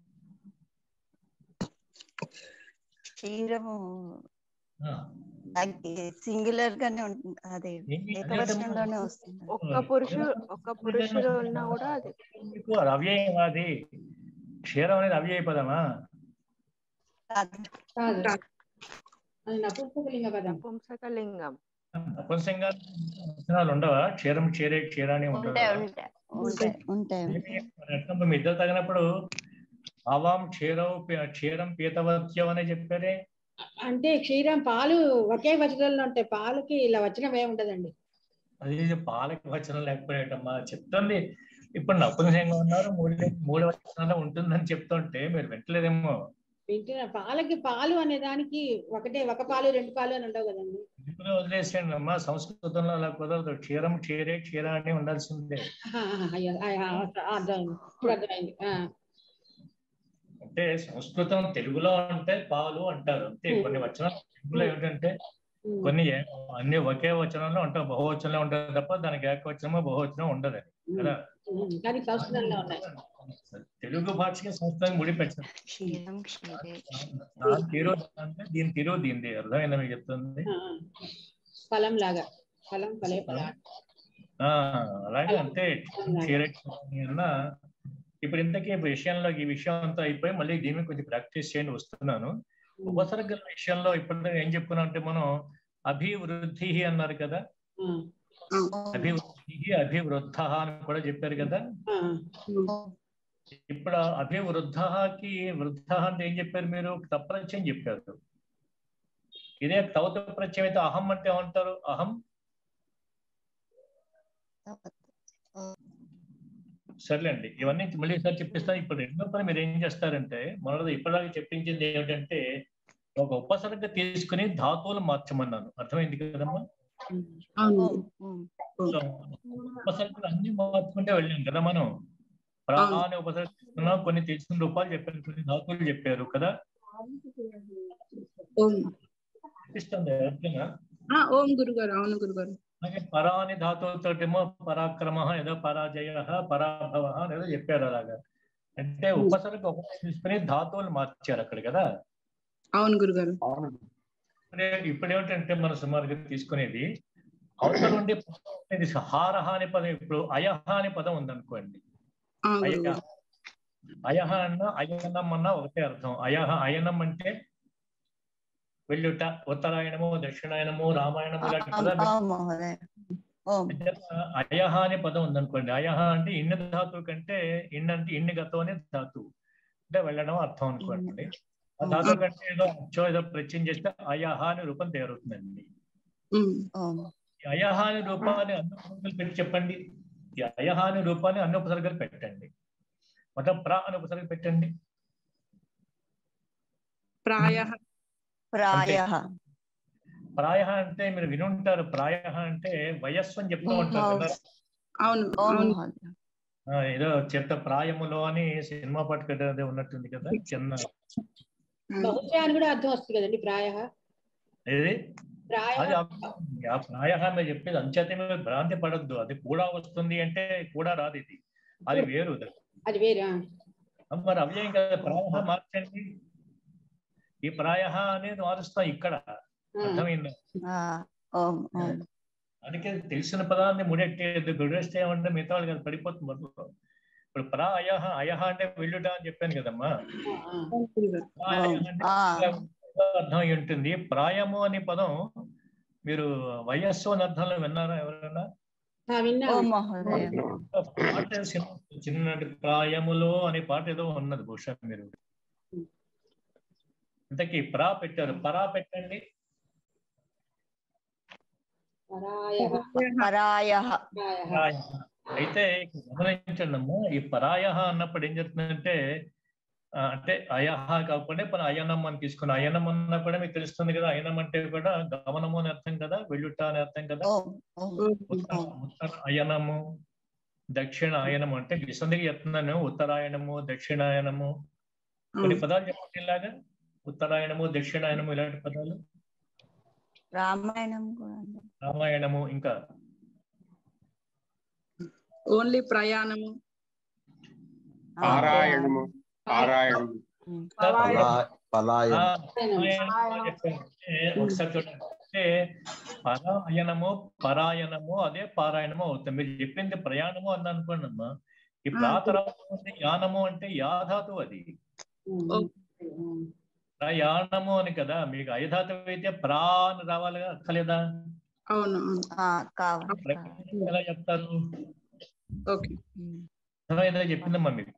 క్షీరము ఆ, సింగులర్ గానే ఉంటుంది అదే ఏంటి? ఏకవచనంలోనే వస్తుంది ఒక్క పురుషుడు ఒక్క పురుషుడు ఉన్నా కూడా అది మీకు అది అవ్యయం అది క్షీరం అనేది అవ్యయ పదమా కాదు. కాదు అది నపుంసకలింగ పదం పుంసకలింగం నపుంసంగా వచనాలు ఉండవా క్షీరం క్షీరే క్షీరాన్ని ఉంటాయి ఉండవా ఉంటాయి ఉంటాయి ఉంటాయి మరి ఎట్లా మీ ఇద్దరు తగినప్పుడు ఆవాం క్షీరం పీ- క్షీరం పీతవత్యం అనే చెప్పారే అంటే క్షీరం పాలు ఒకే వచనంలో ఉంటాయి పాలకి ఇలా వచనం ఏమి ఉండదండి అది పాలకి వచనం లేకపోయేటమ్మా చెప్తుంది ఇప్పుడు నపుంసంగా ఉన్నారు మూడు మూడు వచనాలు ఉంటుందని చెప్తుంటే మీరు వింటలేదేమో వింటున్నా పాలకి పాలు అనే దానికి ఒకటే ఒక పాలు రెండు పాలు అని ఉండవు కదండి ఇప్పుడు వదిలేసేయండి అమ్మా సంస్కృతంలో అలా కుదరదు క్షీరం క్షీరే క్షీర అని ఉండాల్సిందే ఆహా, ఆహా, అయ్యో, ఆ, ఆ, అర్థమైంది ఇప్పుడు అర్థమైంది ఆ, అంటే సంస్కృతం తెలుగులో అంటే పాలు అంటారు అంతే కొన్ని వచనాలు తెలుగులో ఏమిటంటే ఉమ్, కొన్ని ఏ- అన్ని ఒకే వచనంలో ఉంటాయి బహువచనంలో ఉంటుంది తప్ప దానికి ఏకవచనమో బహువచనం ఉండదు కదా ఉమ్, కానీ సంస్కృతంలో ఉన్నాయి తెలుగు భాషకి సంస్కృతం ముడిపెట్టారు క్షీరం క్షీరే దాని తీరు అంటే దీని తీరు దీనిది అర్థమైందా మీకు చెప్తుంది ఆ, ఆ. ఫలం లాగా ఫలం ఫలే ఫల ఆ అలాగే అంటే క్షీర అన్నా ఇప్పుడు ఇంతకీ ఈ విషయంలో ఈ విషయం అంతా అయిపోయి మళ్ళీ దీని మీద కొంచెం ప్రాక్టీస్ చేయండి వస్తున్నాను ఉపసర్గల విషయంలో ఇప్పుడు ఏం చెప్పుకున్నాం అంటే మనం అభివృద్ధి అన్నారు కదా అభివృద్ధి అభివృద్ధ అని కూడా చెప్పారు కదా ఆ, ఇప్పుడు ఆ అభివృద్ధకి వృద్ధ అంటే ఏం చెప్పారు మీరు తప్రత్యయం చెప్పారు ఇదే తవత ప్రత్యయం అయితే అహం అంటే ఏమంటారు అహం సర్లేండి ఇవన్నీ మళ్ళీ ఒకసారి చెప్పిస్తాను ఇప్పుడు రెండో పని మీరు ఏం చేస్తారంటే మొదటి ఇప్పటిదాకా చెప్పించింది ఏమిటంటే ఒక ఉపసర్గ తీసుకుని ధాతువులు మార్చమన్నాను అర్థమైంది కదమ్మా అవును సో ఉపసర్గలు అన్ని మార్చుకుంటే వెళ్ళాం కదా మనం ప్రా అనే ఉపసర్గ తీసుకున్నాం కొన్ని తీసుకున్న రూపాలు చెప్పారు కొన్ని ధాతువులు చెప్పారు కదా ఓం ఇస్తుంది ఓకేనా ఆ, ఓం గురుగారు అవును గురుగారు అలాగే పరా అనే ధాతువులతోటేమో పరాక్రమ ఏదో పరాజయ పరాభవ ఏదో చెప్పారు అలాగా అంటే ఉపసర్గ ఒకటి తీసుకుని ధాతువులు మార్చారు అక్కడ కదా అవును గురుగారు ఇప్పుడే ఇప్పుడు ఏమిటంటే మన సుమారుగా తీసుకునేది అవతల నుండి ఇది హారహ అనే పదం ఇప్పుడు అయహ అనే పదం ఉందనుకోండి ఆ, అయహ గురుగారు అయహ అన్న అయనం అన్న ఒకటే అర్థం అయహ అయనం అంటే వెళ్ళుట ఉత్తరాయణము దక్షిణాయనము రామాయణము ఇలాంటి పదాలు ఓం మహోదయ ఓం అయహ అనే పదం ఉందనుకోండి అయహ అంటే ఇన్ని ధాతువు కంటే ఇన్ని అంటే ఇన్ని గతం అనే ధాతువు అంటే వెళ్ళడం అర్థం అనుకోండి ఆ ధాతువు కంటే ఏదో అచ్చో ఏదో ప్రత్యయం చేస్తే అయహ అనే రూపం తయారవుతుందండి ఉమ్. ఓం ఈ అయహ అనే రూపాన్ని అన్ని ఉపసర్గలు పెట్టి చెప్పండి ఈ అయహ అనే రూపాన్ని అన్ని ఉపసర్గలు పెట్టండి మొత్తం ప్ర అనే ఉపసర్గ పెట్టండి ప్రాయ ప్రాయ ప్రాయ అంటే మీరు వినుంటారు ప్రాయ అంటే వయస్సు అని చెప్తూ ఉంటారు కదా అవును ఓం అవును మహోదయ ఆ, ఏదో చెత్త ప్రాయములో అని సినిమా పాట కదా అదే ఉన్నట్టుంది కదా చిన్న బహుశా అని కూడా అర్థం వస్తుంది కదండి ప్రాయ ఏది ప్రాయ అది ఆ- ఆ ప్రాయ మీరు చెప్పేది అంచేతే మీరు భ్రాంతి పడద్దు అది కూడా వస్తుంది అంటే కూడా రాదు ఇది అది వేరు అది. అది వేరా ఆ, మరి అవ్యయం కదా ప్రాయ మార్చండి ఈ ప్రాయ అనేది మారుస్తాం ఇక్కడ అర్థమైందా ఆ, ఓం ఓం అందుకే తెలిసిన పదాన్ని ముడెట్టేది గుడిస్తే ఏమంటే మిగతా వాళ్ళు కదా పడిపోతుంది మొదలు ఇప్పుడు ప్రా అయహ అయహ అంటే వెళ్ళుట అని చెప్పాను కదమ్మా అవును గురుగారు ప్రా అయహ అంటే ఆ. అర్థం అయి ఉంటుంది ప్రాయము అనే పదం మీరు వయస్సు అని అర్థంలో విన్నారా ఎవరైనా ఆ, విన్నా ఓం మహోదయ పాట చిన్న- చిన్నటి ప్రాయములో అనే పాట ఏదో ఉన్నది బహుశా మీరు ఇంతకీ ప్రా పెట్టారు పరా పెట్టండి పరాయ పరాయ ప్రాయ పరాయ. అయితే ఇక్కడ గమనించండి అమ్మా ఈ పరాయ అన్నప్పుడు ఏం జరుగుతుందంటే ఆ, అంటే అయహ కాకుండా మన అయనం అని తీసుకుని అయనం అన్నా కూడా మీకు తెలుస్తుంది కదా అయనం అంటే కూడా గమనము అని అర్థం కదా వెళ్ళుట అని అర్థం కదా ఓం ఓం ఉత్తర ఉత్తర అయనము దక్షిణ అయనము అంటే విసందికి చెప్తున్నాను ఉత్తరాయణము దక్షిణాయనము కొన్ని పదాలు చెప్పండి ఇలాగా ఉత్తరాయణము దక్షిణాయనము ఇలాంటి పదాలు రామాయణం కూడా ఉంది. రామాయణము ఇంకా ఓన్లీ ప్రయాణము పారాయణము పారాయణము పలా- పలాయనం ఒకసారి చూడండి అంటే పరాయణము పరాయణము అదే పారాయణము అవుతుంది మీరు చెప్పింది ప్రయాణము అని అనుకోండి అమ్మా ఇప్పుడు ఆ తర్వాత ఉంది యానము అంటే యాధాతు అది ప్రయాణము అని కదా మీకు అయధాతు అయితే ప్రా అని రావాలిగా అక్కలేదా అవును కావాలి ప్రయాణం ఎలా చెప్తారు ఓకే అర్థమైందా చెప్పిందమ్మా మీకు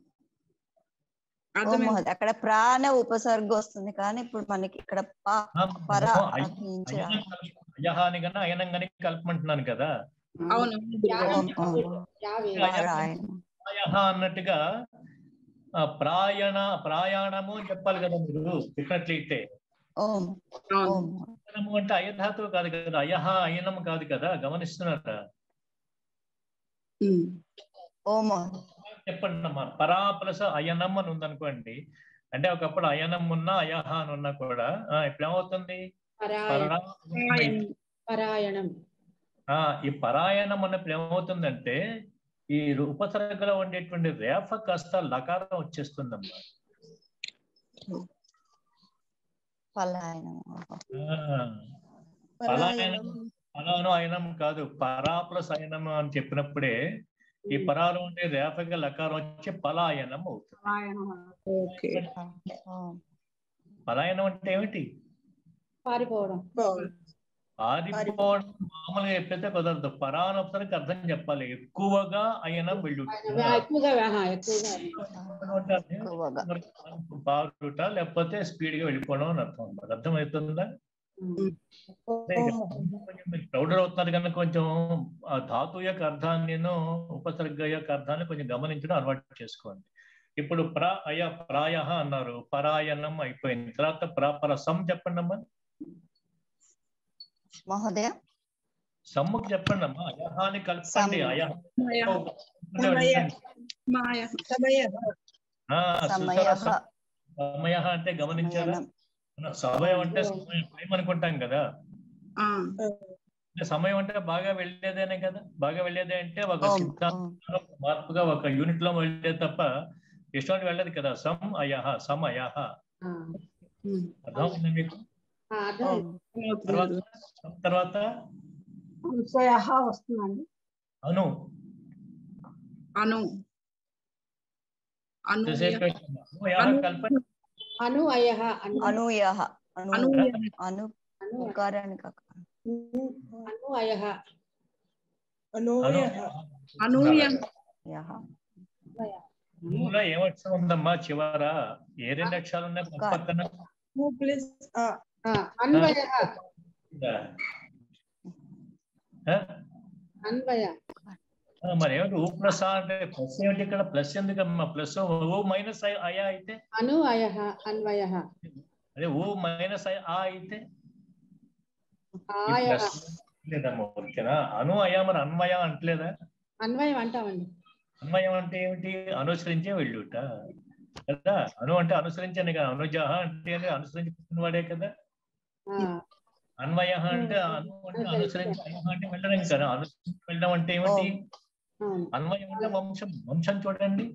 ఓ మహోదయ అక్కడ ప్రాణ ఉపసర్గ వస్తుంది కానీ ఇప్పుడు మనకి ఇక్కడ ప- పర నుంచి రా- అయహ అని కన్నా అయనం కానీ కలపమంటున్నాను కదా అవును ఓం, ఓం. పారాయణం ప్రాయః అన్నట్టుగా ఆ, ప్రాయణ ప్రయాణము అని చెప్పాలి కదా మీరు చెప్పినట్లయితే ఓం ఓం అయనము అంటే అయధాతువు కాదు కదా అయహ అయనం కాదు కదా గమనిస్తున్నారా ఓం చెప్పండి అమ్మా పరా ప్లస్ అయనం అని ఉందనుకోండి అంటే ఒకప్పుడు అయనం ఉన్నా అయహ అని ఉన్నా కూడా ఆ, ఇప్పుడు ఏమవుతుంది పరా పరాయణం ఆ ఈ పరాయణం అన్నప్పుడు ఏమవుతుందంటే ఈ ఉపసర్గలో ఉండేటువంటి రేఫ కాస్త లకారం వచ్చేస్తుందమ్మా పలాయనం ఆ, పలాయనం పలాను అయనం కాదు పరా ప్లస్ అయనం అని చెప్పినప్పుడే ఈ పరాలో ఉండే రేఫగా లకారం వచ్చి పలాయనం అవుతుంది ఓకే పలాయనం అంటే ఏమిటి పారిపోవడం పారిపోవడం మామూలుగా చెప్పితే కుదరదు పరానొసరికి అర్థం చెప్పాలి ఎక్కువగా అయనం వెళ్ళుట ఎక్కువగా ఆహా, ఎక్కువగా పారుట లేకపోతే స్పీడ్ గా వెళ్ళిపోవడం అని అర్థం అన్నమాట అర్థమవుతుందా ప్రౌడర్ అవుతున్నారు కనుక కొంచెం ఆ ధాతు యొక్క అర్థాన్ని నేను ఉపసర్గ యొక్క అర్థాన్ని కొంచెం గమనించడం అలవాటు చేసుకోండి ఇప్పుడు ప్ర అయ ప్రాయ అన్నారు పరాయణం అయిపోయింది తర్వాత ప్రాపర సం చెప్పండి అమ్మా మహోదయ సమ్ముకు చెప్పండి అమ్మా అయహాని కలపండి అయహ మాయ ఆ, సమయ చూసారా? సమ- సమయ అంటే గమనించారా సమయం అంటే సమయం టైం అనుకుంటాం కదా అంటే సమయం అంటే బాగా వెళ్ళేదేనే కదా బాగా వెళ్ళేదే అంటే ఒక ఓం, సిద్ధాంతంలో ఒక మార్పుగా ఒక యూనిట్ లో వెళ్ళేది తప్ప ఇష్టం వెళ్ళదు కదా సమ్ అయహ సమ్ అయహ అర్థం ఉంది మీకు తర్వాత తర్వాత సంశయః వస్తుందండి అను అను అను ఎంతసేపు పెట్టమ్మా? అను యహ కల్పన అను అయహ అను అనూయ అను అనూయ. అను అను ఉకారానికి కాక. అను అయహ అను అనూయ యహ. అనులో ఏం అక్షరం ఉందమ్మా చివర ఏ రెండు అక్షరాలు ఉన్నాయి పక్క పక్కన ఆ, అన్వయ ఉందా? ఆ? అన్వయ ఆ, మరి ఏమిటి ఓ ప్లస్ ఆ అంటే ప్లస్ ఏమిటి ఇక్కడ ప్లస్ ఎందుకమ్మా ప్లస్ ఓ మైనస్ అయా అయితే అను అయహ అన్వయ అదే ఓ మైనస్ ఆ అయితే ఈ ఆయహ ప్లస్ లేదమ్మా ఓకేనా అను అయా మరి అన్వయ అంటలేదా అన్వయం అంటామండి అన్వయం అంటే ఏమిటి అనుసరించే వెళ్ళుట కదా అను అంటే అనుసరించని కదా అనుజహ అంటే ఏంటి? అనుసరించి పుట్టినవాడే కదా ఆ, అన్వయ అంటే అను అంటే అనుసరించి అయహ అంటే వెళ్ళడం కదా అనుసరించి వెళ్ళడం అంటే ఏమిటి అవును అన్వయం అంటే వంశం వంశం చూడండి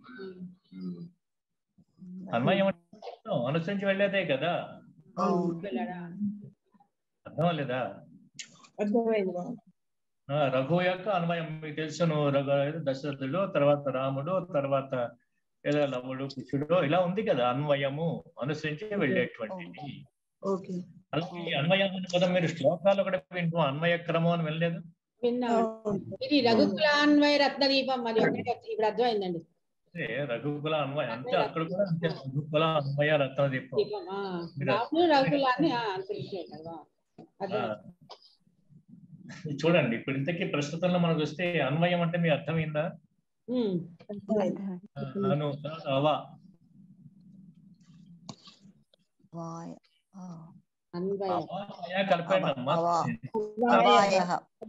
అన్వయం అంటే వంశం. అనుసరించి వెళ్ళేదే కదా వెళ్ళాడా? అర్థం లేదా ఆ, రఘు యొక్క అన్వయం మీకు తెలుసును రఘు దశరథుడు తర్వాత రాముడు తర్వాత ఏదో లవుడు కృష్ణుడు ఇలా ఉంది కదా అన్వయము అనుసరించి వెళ్ళేటువంటిది ఓకే అలాగే ఈ అన్వయం అనే పదం మీరు శ్లోకాలు కూడా వింటూ అన్వయ క్రమం అని వెళ్ళలేదు విన్నాం ఇది రఘుకులాన్వయ రత్నదీపం అది ఒకటి ఇప్పుడు అర్థమైందండి అంటే రఘుకుల అన్వయం అంటే అక్కడ కూడా అంతే రఘుకుల అన్వయ రత్నదీపం దీపం ఆ, రాముడు రఘుకులాన్ని ఆ, తెలిసినాయి కదా ఆ, అర్థం చూడండి ఇప్పుడు ఇంతకీ ప్రస్తుతంలో మనకు వస్తే అన్వయం అంటే మీ అర్థమైందా ఉమ్. ఆ, అను తర్వాత అవ వాయ ఆ. అన్వయ అవ అయా కలిపండి అమ్మా అవ. అవాయ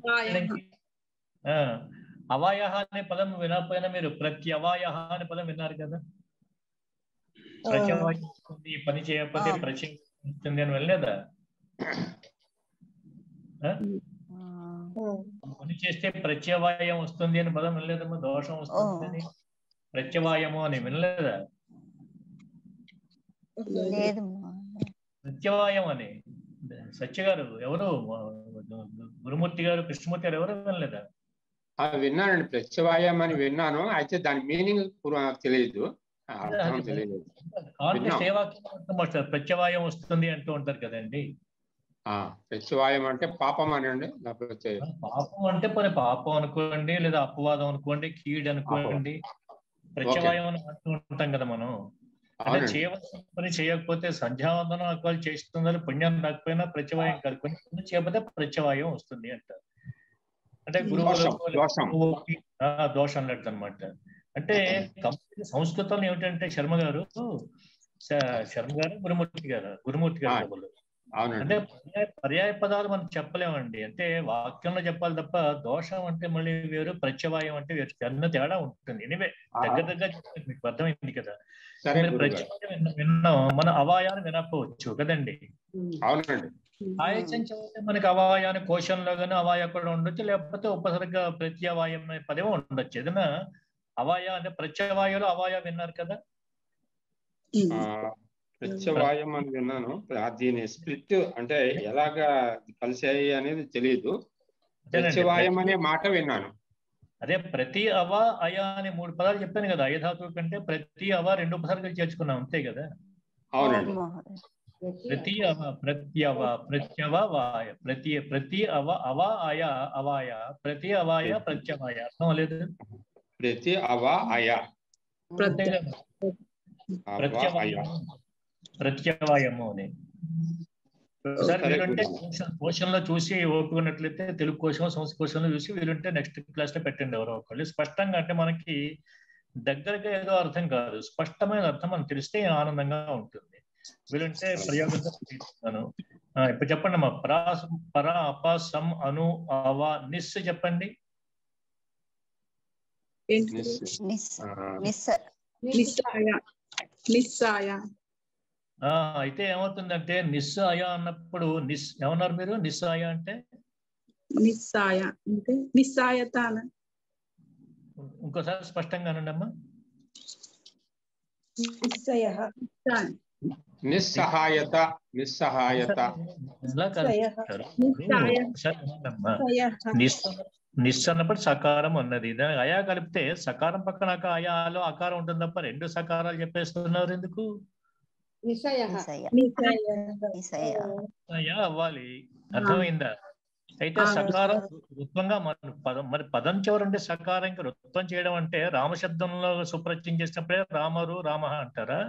ఆ, అవాయ అనే పదం వినకపోయినా మీరు ప్రత్యవాయ అనే పదం విన్నారు కదా ప్రత్యవాయ వస్తుంది, ఈ పని చేయకపోతే ఆ. ప్రత్యయం వస్తుంది అని వెళ్ళలేదా ఆ? పని చేస్తే ప్రత్యవాయం వస్తుంది అని పదం వినలేదమ్మా దోషం వస్తుంది అని ప్రత్యవాయము అని వినలేదా లేదు ప్రత్యవాయం అని సత్య గారు ఎవరు గురుమూర్తి గారు కృష్ణమూర్తి గారు ఎవరు వినలేదా ఆ, విన్నానండి ప్రత్యవాయం అని విన్నాను అయితే దాని మీనింగ్ తెలియదు ఆ, అర్థం తెలియదు కాంటెస్ట్ ఏ విన్నాం. వాక్యం అర్థం వస్తుంది ప్రత్యవాయం వస్తుంది అంటూ ఉంటారు కదండి ఆ, ప్రత్యవాయం అంటే పాపం అనండి లేకపోతే పాపం అంటే పని పాపం అనుకోండి లేదా అపవాదం అనుకోండి కీడు అనుకోండి ప్రత్యవాయం అని అంటూ ఉంటాం కదా మనం అంటే అవునండి. చేయవలసిన పని చేయకపోతే సంధ్యావందనం ఒకవేళ చేస్తుందని పుణ్యం రాకపోయినా ప్రత్యవాయం కాదు కొన్ని పనులు చేయకపోతే ప్రత్యవాయం వస్తుంది అంటారు అంటే దోషం, దోషం. గురువులకు ఆ, దోషం అన్నట్టు అనమాట అంటే కంప్లీట్ సంస్కృతంలో ఏమిటంటే శర్మ గారు శ- శర్మ గారు గురుమూర్తి గారు గురుమూర్తి గారు ఆ, డబ్బులు. అవునండి అంటే పర్యాయ పర్యాయ పదాలు మనం చెప్పలేమండి అంటే వాక్యంలో చెప్పాలి తప్ప దోషం అంటే మళ్ళీ వేరు ప్రత్యవాయం అంటే వేరు చిన్న తేడా ఉంటుంది ఎనివే దగ్గర దగ్గర చెప్పండి, మీకు అర్థమైంది కదా సరే మీరు గురుగారు. ప్రత్యవాయం విన్న- విన్నాం మన అవాయాన్ని వినకపోవచ్చు కదండి అవునండి ఆయచంచం అంటే మనకి అవాయాన్ని కోశంలో గానీ అవాయ కూడా ఉండొచ్చు లేకపోతే ఉపసర్గ ప్రత్యవాయం అనే పదమే ఉండొచ్చు ఏదైనా అవాయ అంటే ప్రత్యవాయులు అవాయ విన్నారు కదా ఆ, ప్రత్యవాయం అని విన్నాను ఆ, దీని స్ప్లిట్ అంటే ఎలాగా కలిసాయి అనేది తెలియదు అదేనండి, ప్రత్యవాయం అనే మాట విన్నాను అదే ప్రతి అవ అయ అనే మూడు పదాలు చెప్పాను కదా అయధాతువు కంటే ప్రతి అవ రెండు ఉపసర్గలు చేర్చుకున్నాం అంతే కదా అవునండి ప్రతి అవ ప్రత్యవ ప్రత్యవ వాయ ప్రతి ప్రతి అవ అవ అయ అవాయ ప్రతి అవాయ ప్రత్యవాయ అర్థం లేదు ప్రతి అవ అయ అంతే కదా అవ అయ ప్రత్యవాయము ప్రత్యవాయము అని ఒకసారి సరే వీలుంటే గురువు. కోశం- కోశంలో చూసి ఓపుకున్నట్లయితే తెలుగు కోశం సంస్కృత కోశంలో చూసి వీలుంటే నెక్స్ట్ క్లాస్ లో పెట్టండి ఎవరో ఒకళ్ళు స్పష్టంగా అంటే మనకి దగ్గరగా ఏదో అర్థం కాదు స్పష్టమైన అర్థం మనకు తెలిస్తే ఆనందంగా ఉంటుంది వీలుంటే ప్రయోగంతో చేస్తున్నాను ఆ, ఇప్పుడు చెప్పండి అమ్మా పరా పర అప సం అను అవ నిస్ చెప్పండి నిస్ ఆ, నిస్ నిస్సాయ నిస్సాయ ఆ అయితే ఏమవుతుందంటే నిస్ అయ అన్నప్పుడు నిస్ ఏమన్నారు మీరు నిస్ అయ అంటే నిస్సాయ అంటే నిస్సాయత అన ఇంకోసారి స్పష్టంగా అనండి అమ్మా నిశ్చయ నిస్సహాయత నిస్సహాయత ఎలా కలుపుతారు? నిస్సహాయ. ఒకసారి వినండి అమ్మా. నిస్ నిస్ అన్నప్పుడు సకారం ఉన్నది దానికి అయా కలిపితే సకారం పక్కన అక అయాలో అకారం ఉంటుంది తప్ప రెండు సకారాలు చెప్పేస్తున్నారు ఎందుకు నిశ్చయ నిసయ నిస్సాయ నిసయ అయా అవ్వాలి అర్థమైందా అయితే ఆ, సకారం రుత్వంగా మన పదం మరి పదం చివరంటే సకారం ఇంకా రుత్వం చేయడం అంటే రామశబ్దంలో సుప్రత్యం చేసినప్పుడే రామరు రామ అంటారా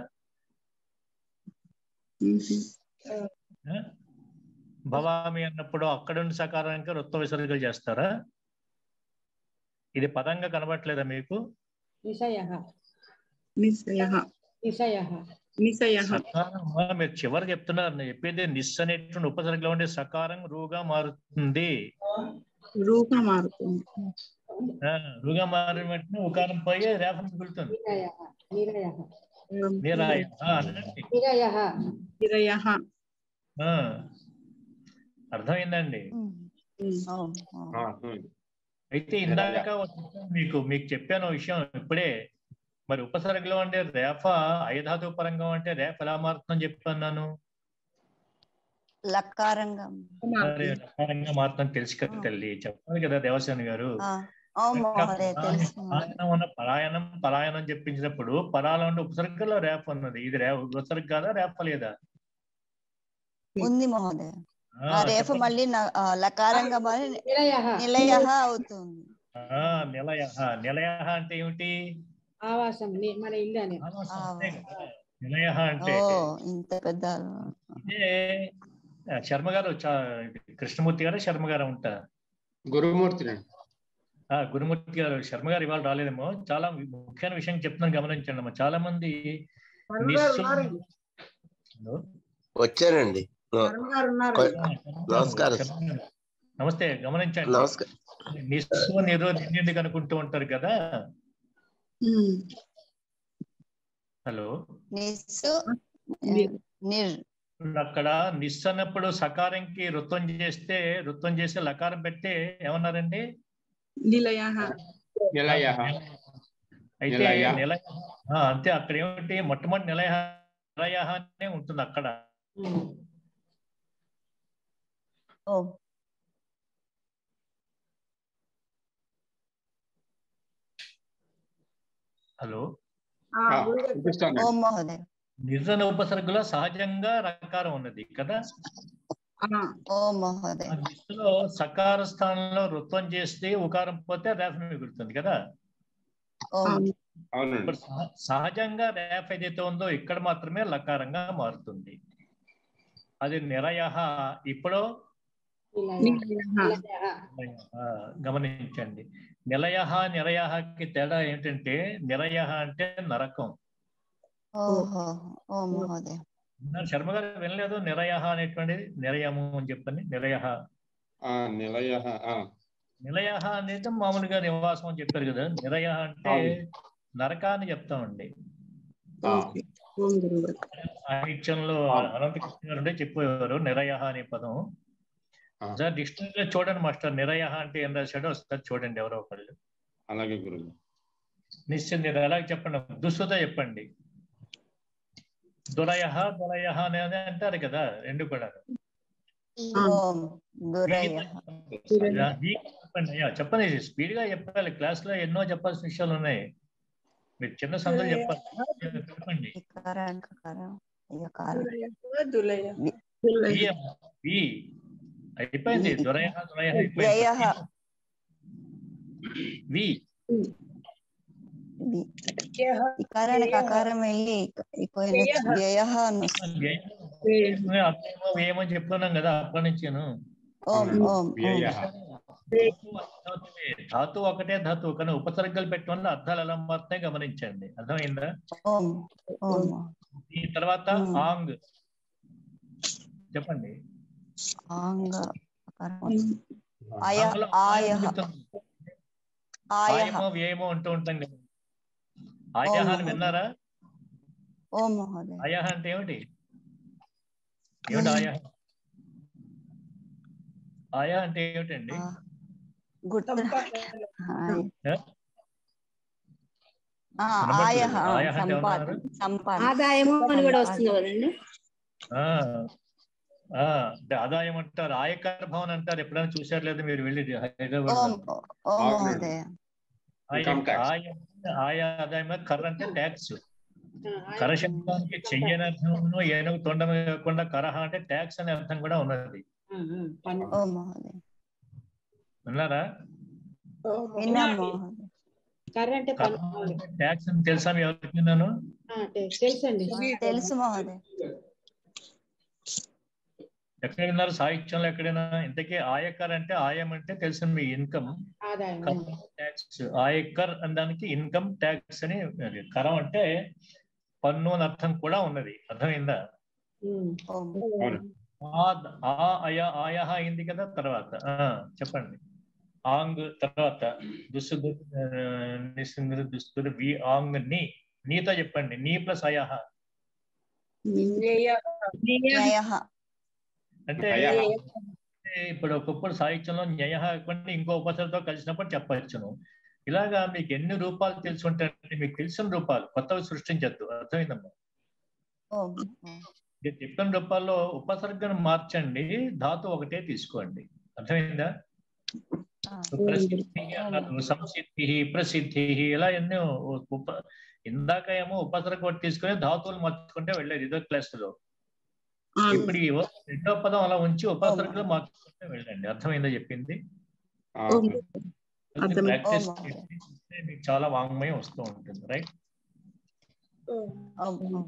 ఆ? భవామి అన్నప్పుడు అక్కడుండి సకారానికి రుత్వ విసర్గలు చేస్తారా ఇది పదంగా కనబట్లేదా మీకు నిశయ నిస్సయ నిశయ నిసయ సకారం ఆ, మీరు చివరి చెప్తున్నారు నేను చెప్పేది నిస్ అనేటువంటి ఉపసర్గలో ఉండే సకారం రూగా మారుతుంది రూపం మారుతుంది ఆ, రూగా మారిన వెంటనే ఉకారం పోయి రేఫ మిగులుతుంది నిరయ నిరయ నీరాయ ఆ, అనండి. నిరయ నిరయ ఆ, అర్థమైందండి ఉమ్. అవును అవును. ఆ, ఉమ్. అయితే ఇందాక ఒక విషయం మీకు మీకు చెప్పాను ఒక విషయం ఇప్పుడే మరి ఉపసర్గలో అంటే రేఫ ఐధాతు పరంగా అంటే రేఫ ఎలా మారుతుందని చెప్పాను లకారంగా మరి లకారంగా మారుతుందని తెలుసు కదా తల్లి చెప్పాలి కదా దేవసేన గారు ఆ, అవును మహోదయ తెలుసు మహోదయ. పరాయణం అన్న పరాయణం పరాయణం చెప్పించినప్పుడు పరాలో ఉండే ఉపసర్గలో రేఫ ఉన్నది ఇది రే ఉపసర్గ కాదా రేఫ లేదా ఉంది మహోదయ ఆ, ఆ రేఫ చెప్పండి. మళ్ళీ న- ఆ, లకారంగా మరి నిలయ నిలయ అవుతుంది ఆ, నిలయ నిలయ అంటే ఏమిటి ఆవాసం ని- మన ఇల్లు అని ఆవాసం అంతే కదా. నిలయ అంటే ఓ ఇంత పెద్ద ఇదే ఆ, శర్మ గారు చా- కృష్ణమూర్తి గారు శర్మ గారు ఉంటారు గురుమూర్తి ఆ గురుమూర్తి గారు శర్మ గారు ఇవాళ రాలేదేమో చాలా ముఖ్యమైన విషయం చెప్తున్నాను గమనించండి అమ్మా చాలా మంది నిస్సు- హలో? వచ్చానండి కొ- నమస్కారం. శర్మ గారు. నమస్తే గమనించండి నమస్కారం నిస్సు నిరో నిండి అనుకుంటూ ఉంటారు కదా హలో నిస్సు నిర్. నిర్ ఇప్పుడు అక్కడ నిస్ అన్నప్పుడు సకారంకి వృత్తం చేస్తే వృత్తం చేసి లకారం పెట్టి ఏమన్నారండి నిలయ నిలయ అయితే నిలయ. నిలయ ఆ, అంతే అక్కడ ఏమిటి మొట్టమొదటి నిలయ నిలయ అనే ఉంటుంది అక్కడ ఓం హలో ఆ, ఆ, గురుగారు వినిపిస్తోంది. ఓం మహోదయ నిర్జన ఉపసర్గలో సహజంగా రకారం ఉన్నది కదా ఓం మహోదయ ఆ దిశలో సకార స్థానంలో వృత్తం చేస్తే ఉకారం పోతే రేఫ్ మిగులుతుంది కదా ఓం అవునండి ఇప్పుడు సహ- సహజంగా రేఫ్ ఏదైతే ఉందో ఇక్కడ మాత్రమే లకారంగా మారుతుంది అది నిరయ ఇప్పుడు ఆ, గమనించండి నిలయ నిరయకి తేడా ఏంటంటే నిరయ అంటే నరకం ఓహో ఓం మహోదయ నా శర్మ గారు వినలేదు నిరయ అనేటువంటిది నిరయము అని చెప్పని నిరయ ఆ, నిలయ ఆ, నిలయ అనేది మామూలుగా నివాసం అని చెప్పారు కదా నిరయ అంటే నరకాన్ని చెప్తామండి ఓకే ఓం గురుగారు సాహిత్యంలో అనంతకృష్ణ గారు ఉంటే చెప్పేవారు నిరయ అనే పదం ఆ. సార్ డిక్షనరీలో చూడండి మాస్టర్ నిరయ అంటే ఏం రాశాడో ఒకసారి చూడండి ఎవరో ఒకళ్ళు అలాగే గురువు నిశ్చింత ఎలా చెప్పండి దుస్తుత చెప్పండి దురయ దురయ అనేది అంటారు కదా రెండు కూడా ఓం దురయ ఈ చెప్పండి అయ్యా చెప్పండి స్పీడ్ గా చెప్పాలి క్లాస్ లో ఎన్నో చెప్పాల్సిన విషయాలు ఉన్నాయి మీరు చిన్న సందులు చెప్పాలి చెప్పండి ఇకారం కకారం ఇకారం దులయ ఈ అమ్మ, ఈ అయిపోయింది దురయ దురయ వ్యయ అయిపోయింది వి ఇకారాన్ని కకారం వెళ్ళి వ్యయ అని వస్తుంది అర్థమేమో ఏమో చెప్తున్నాం కదా అప్పటి నుంచేను ఓం ఓం ఓం వ్యయ ధాతు ఒకటే ధాతువు కానీ ఉపసర్గలు పెట్టడం వల్ల అర్థాలు ఎలా మారుతున్నాయి గమనించండి అర్థమైందా ఓం ఓం ఈ తర్వాత Hmm. ఆంగ్ చెప్పండి ఆంగ కకారం ఆయ ఆంగ్లో ఆయ ఆయం చెప్తుంది. ఆయ ఆయమో వ్యయమో అంటూ ఉంటాం కదా ఆయహ అని విన్నారా ఓం మహోదయ ఆయహ అంటే ఏమిటి ఏమిటి ఆయహ ఆయా అంటే ఏమిటండి గుర్తు ఏ? ఆయ ఆయ అంటే సంపాదన ఏమన్నారు? సంపాదన ఆదాయము అని కూడా వస్తుంది కదండి ఆ ఆ అంటే ఆదాయం అంటారు ఆయకర భవన్ అంటారు ఎప్పుడైనా చూసారు లేదా మీరు వెళ్ళి హైదరాబాద్ ఓం ఓం అవునండి. మహోదయ Income tax. ఆయా ఆదాయం కర్ర అంటే ట్యాక్స్ కర శబ్దానికి చెయ్యని అర్థంలో ఏనుగు తొండమే కాకుండా కరహ అంటే ట్యాక్స్ అనే అర్థం కూడా ఉన్నది ఓం మహోదయ విన్నారా విన్నాం మహోదయ కర్ర అంటే పన్ను ట్యాక్స్ అని తెలుసా మీ ఎవరికి విన్నాను ఆ, తె- తెలుసండి తెలుసు మహోదయ ఎక్కడ విన్నారు సాహిత్యంలో ఎక్కడైనా ఇంతకీ ఆయకర్ అంటే ఆయం అంటే తెలిసిన మీ ఇన్కమ్ ఆదాయం ట్యాక్స్ ఆయకర్ అనడానికి ఇన్కమ్ ట్యాక్స్ అని అది. కరం అంటే పన్ను అని అర్థం కూడా ఉన్నది అర్థమైందా ఉమ్. ఓం అవును ఆ ఆ అయ ఆయహ అయింది కదా తర్వాత ఆ చెప్పండి ఆంగ్ తర్వాత దుస్తుడు నిస్సిందుడు దుస్తుడు వి ఆంగ్ ని నీతో చెప్పండి నీ ప్లస్ అయహ న్యాయ అంటే అయహ. అంటే ఇప్పుడు ఒక్కొక్కరు సాహిత్యంలో న్యాయ కొన్ని ఇంకో ఉపసరితో కలిసినప్పుడు చెప్పవచ్చును ఇలాగా మీకు ఎన్ని రూపాలు తెలిసి ఉంటాయంటే మీకు తెలిసిన రూపాలు కొత్తవి సృష్టించద్దు అర్థమైందమ్మా ఓం నేను చెప్పిన రూపాల్లో ఉపసర్గను మార్చండి ధాతు ఒకటే తీసుకోండి అర్థమైందా ప్రసిద్ధి అన్నారు సంసిద్ధి ప్రసిద్ధి ఇలా ఎన్నో ఉప ఇందాక ఏమో ఉపసర్గ ఒకటి తీసుకొని ధాతువులు మార్చుకుంటే వెళ్ళేది ఇదో క్లాస్ లో ఇప్పుడు ఈ రెండో పదం అలా ఉంచి ఉపసర్గలు మార్చుకుంటే వెళ్ళండి అర్థమైందా చెప్పింది ఆ, అర్థమైంది. ప్రాక్టీస్ ఓం. చేస్తే మీకు చాలా వాంగ్మయం వస్తూ ఉంటుంది రైట్ ఓం ఓం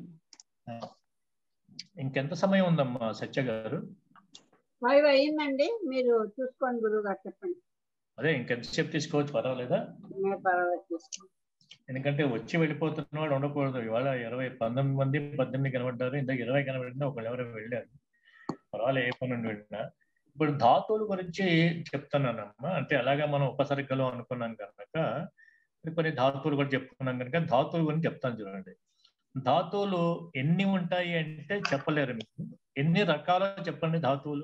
ఇంకెంత సమయం ఉందమ్మా సత్య గారు ఫైవ్ అయ్యిందండి మీరు చూసుకోండి గురువు గారు చెప్పండి అదే ఇంకెంతసేపు తీసుకోవచ్చు పర్వాలేదా నేను పర్వాలేదు చూసుకోండి ఎందుకంటే వచ్చి వెళ్ళిపోతున్న వాడు ఉండకూడదు ఇవాళ ఇరవై పంతొమ్మిది మంది పద్దెనిమిది కనబడ్డారు ఇంత ఇరవై కనబడింది ఒకళ్ళు ఎవరో వెళ్ళారు పర్వాలేదు ఏ పని నుండి వెళ్ళినా ఇప్పుడు ధాతువుల గురించి చెప్తున్నానమ్మా అంటే అలాగా మనం ఉపసర్గలు అనుకున్నాం కనుక కొన్ని ధాతువులు కూడా చెప్పుకున్నాం కనుక ధాతువుల గురించి చెప్తాను చూడండి ధాతువులు ఎన్ని ఉంటాయి అంటే చెప్పలేరు మీకు ఎన్ని రకాలో చెప్పండి ధాతువులు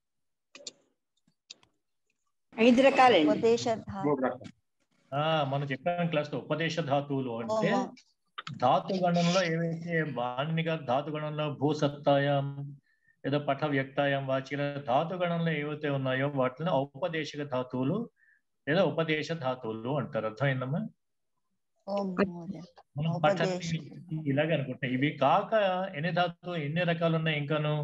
ఐదు రకాలండి ఉపదేశ మూడు రకాలు ఆ మనం చెప్పాం క్లాస్ లో ఉపదేశ ధాతువులు అంటే ఓహో. ధాతు గణంలో ఏవైతే బాణిగా ధాతు గణంలో భూసత్తాయం ఏదో పఠ వ్యక్తాయం వాచి ఇలా ధాతు గణంలో ఏవైతే ఉన్నాయో వాటిని ఔపదేశిక ధాతువులు లేదా ఉపదేశ ధాతువులు అంటారు అర్థమైందమ్మా ఓం మహోదయ మనం ఉపదేశ. పఠ ఇలాగే అనుకుంటాం ఇవి కాక ఎన్ని ధాతువులు ఎన్ని రకాలు ఉన్నాయి ఇంకాను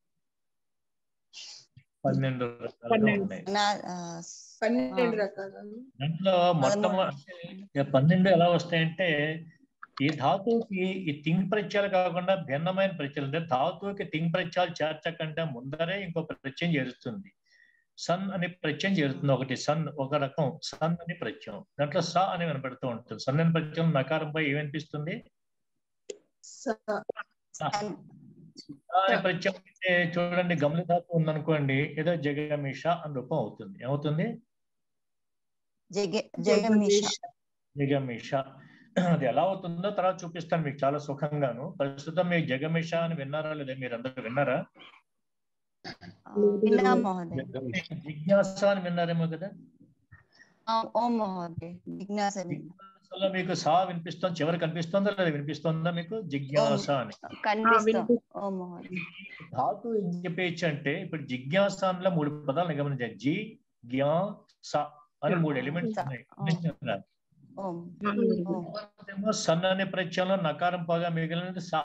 పన్నెండు రకాలుగా పన్నెండు. ఉన్నాయి నా ఆ, పన్నెండు రకాలు దాంట్లో మొట్టమొదటి పన్నెండు ఎలా వస్తాయంటే ఈ ధాతువుకి ఈ తింగ్ ప్రత్యయాలు కాకుండా భిన్నమైన ప్రత్యయాలు అంటే ధాతువుకి తింగ్ ప్రత్యయాలు చేర్చకంటే ముందరే ఇంకో ప్రత్యయం చేరుస్తుంది సన్ అనే ప్రత్యయం చేరుతుంది ఒకటి సన్ ఒక రకం సన్ అని ప్రత్యయం దాంట్లో స అని వినపడుతూ ఉంటుంది సన్ అనే ప్రత్యయం నకారంపై ఏమనిపిస్తుంది స- స అనే ప్రత్యయం అంటే చూడండి గమని ధాతు ఉందనుకోండి ఏదో జగమిష అని రూపం అవుతుంది ఏమవుతుంది జగ జగమీష జగమిష అది ఎలా అవుతుందో తర్వాత చూపిస్తాను మీకు చాలా సుఖంగాను ప్రస్తుతం మీకు జగమిష అని విన్నారా లేదా మీరు అందరూ విన్నారా ఆ, విన్నా మహోదయ జిజ్ఞాస అని విన్నారేమో కదా ఆ, ఓం మహోదయ జిజ్ఞాస విన్నా అసలు మీకు సా వినిపిస్తుంది చివరి కనిపిస్తుందా లేదా వినిపిస్తుందా మీకు జిజ్ఞాస అని కనిపిస్తాం ఓం మహోదయ ధాతు ఏం చెప్పేయచ్చు అంటే ఇప్పుడు జిజ్ఞాసలో మూడు పదాలు గమనించాలి జి జ్ఞా స అని మూడు ఎలిమెంట్స్ ఉన్నాయి గమనించారా? ఓం ఓం ఏమో సన్ అనే ప్రత్యయంలో నకారం పగా మిగిలినది సా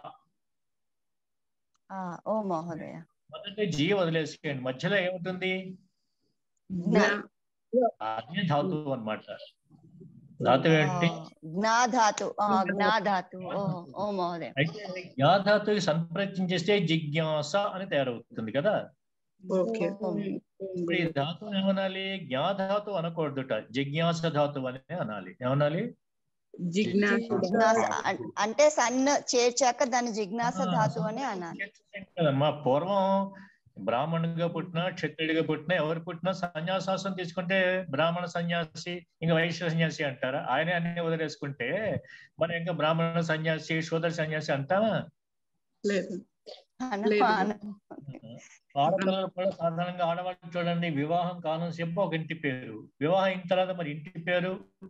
ఆ, ఓం మహోదయ మొదటి జీ వదిలేసేయండి మధ్యలో ఏముంటుంది జ్ఞా అదే ధాతువు అన్నమాట ధాతువు ఏంటి జ్ఞాధాతు ఆ, జ్ఞాధాతు ఓ ఓ మహోదయ అయితే జ్ఞాధాతుకి సంప్రత్యం చేస్తే జిజ్ఞాస అని తయారవుతుంది కదా ఓకే ఓం. ఇప్పుడు ఈ ధాతువు ఏమనాలి జ్ఞాధాతు అనకూడదుట జిజ్ఞాస ధాతువు అని అనాలి ఏమనాలి జిజ్ఞాస జిజ్ఞాస అన్- అంటే సన్న చేర్చాక దాన్ని జిజ్ఞాస ధాతు అని అనాలి మా పూర్వం బ్రాహ్మణుడిగా పుట్టినా క్షత్రుడిగా పుట్టినా ఎవరు పుట్టినా సన్యాసాసం తీసుకుంటే బ్రాహ్మణ సన్యాసి ఇంకా వైశ్య సన్యాసి అంటారా ఆయన అన్ని వదిలేసుకుంటే మరి ఇంకా బ్రాహ్మణ సన్యాసి శూద్ర సన్యాసి అంటావా లేదు అన- లేదు. అన- ఆడపిల్లలు కూడా సాధారణంగా ఆడవాళ్ళు చూడండి వివాహం కాలం సేపు ఒక ఇంటి పేరు వివాహం అయిన తర్వాత మరి ఇంటి పేరు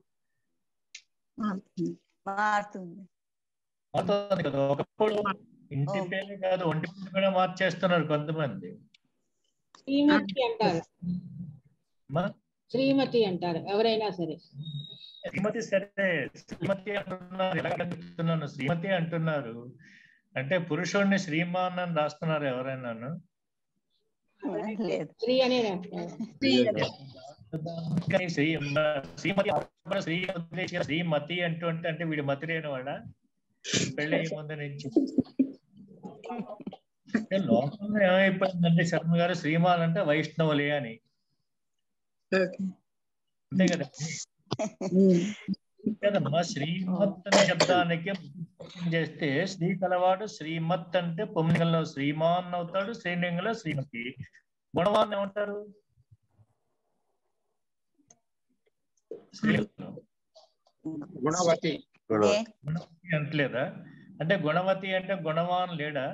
మారుతుంది మారుతుంది కదా ఒకప్పుడు ఇంటి పేరు కాదు ఒంటి పేరు కూడా మార్చేస్తున్నారు కొంతమంది శ్రీమతి అంటారు అమ్మా, శ్రీమతి అంటారు ఎవరైనా సరే శ్రీమతి సరే శ్రీమతి అంటున్నారు ఎలా చెప్తున్నాను శ్రీమతి అంటున్నారు అంటే పురుషుడిని శ్రీమాన్ అని రాస్తున్నారు ఎవరైనాను లేదు శ్రీ అనే రాస్తారు. కానీ శ్రీ శ్రీమతి ఆవిడ శ్రీ వదిలేసి శ్రీమతి అంటూ అంటే అంటే వీడి మతి లేని వాడ పెళ్లి ముందు నుంచి అంటే లోకంలో ఏమైపోయిందంటే శర్మ గారు శ్రీమాన్ అంటే వైష్ణవులే అని ఓకే అంతే కదా కదమ్మా శ్రీమత్ అనే శబ్దానికి ప్రయత్నం చేస్తే శ్రీ కలవాడు శ్రీమత్ అంటే పుంలింగంలో శ్రీమాన్ అవుతాడు శ్రీలింగంలో శ్రీమతి గుణవాన్ ఏమంటారు స్త్రీలింగంలో. గుణవతి ఏ గుణవతి అంటలేదా అంటే గుణవతి అంటే గుణవాన్ లేడా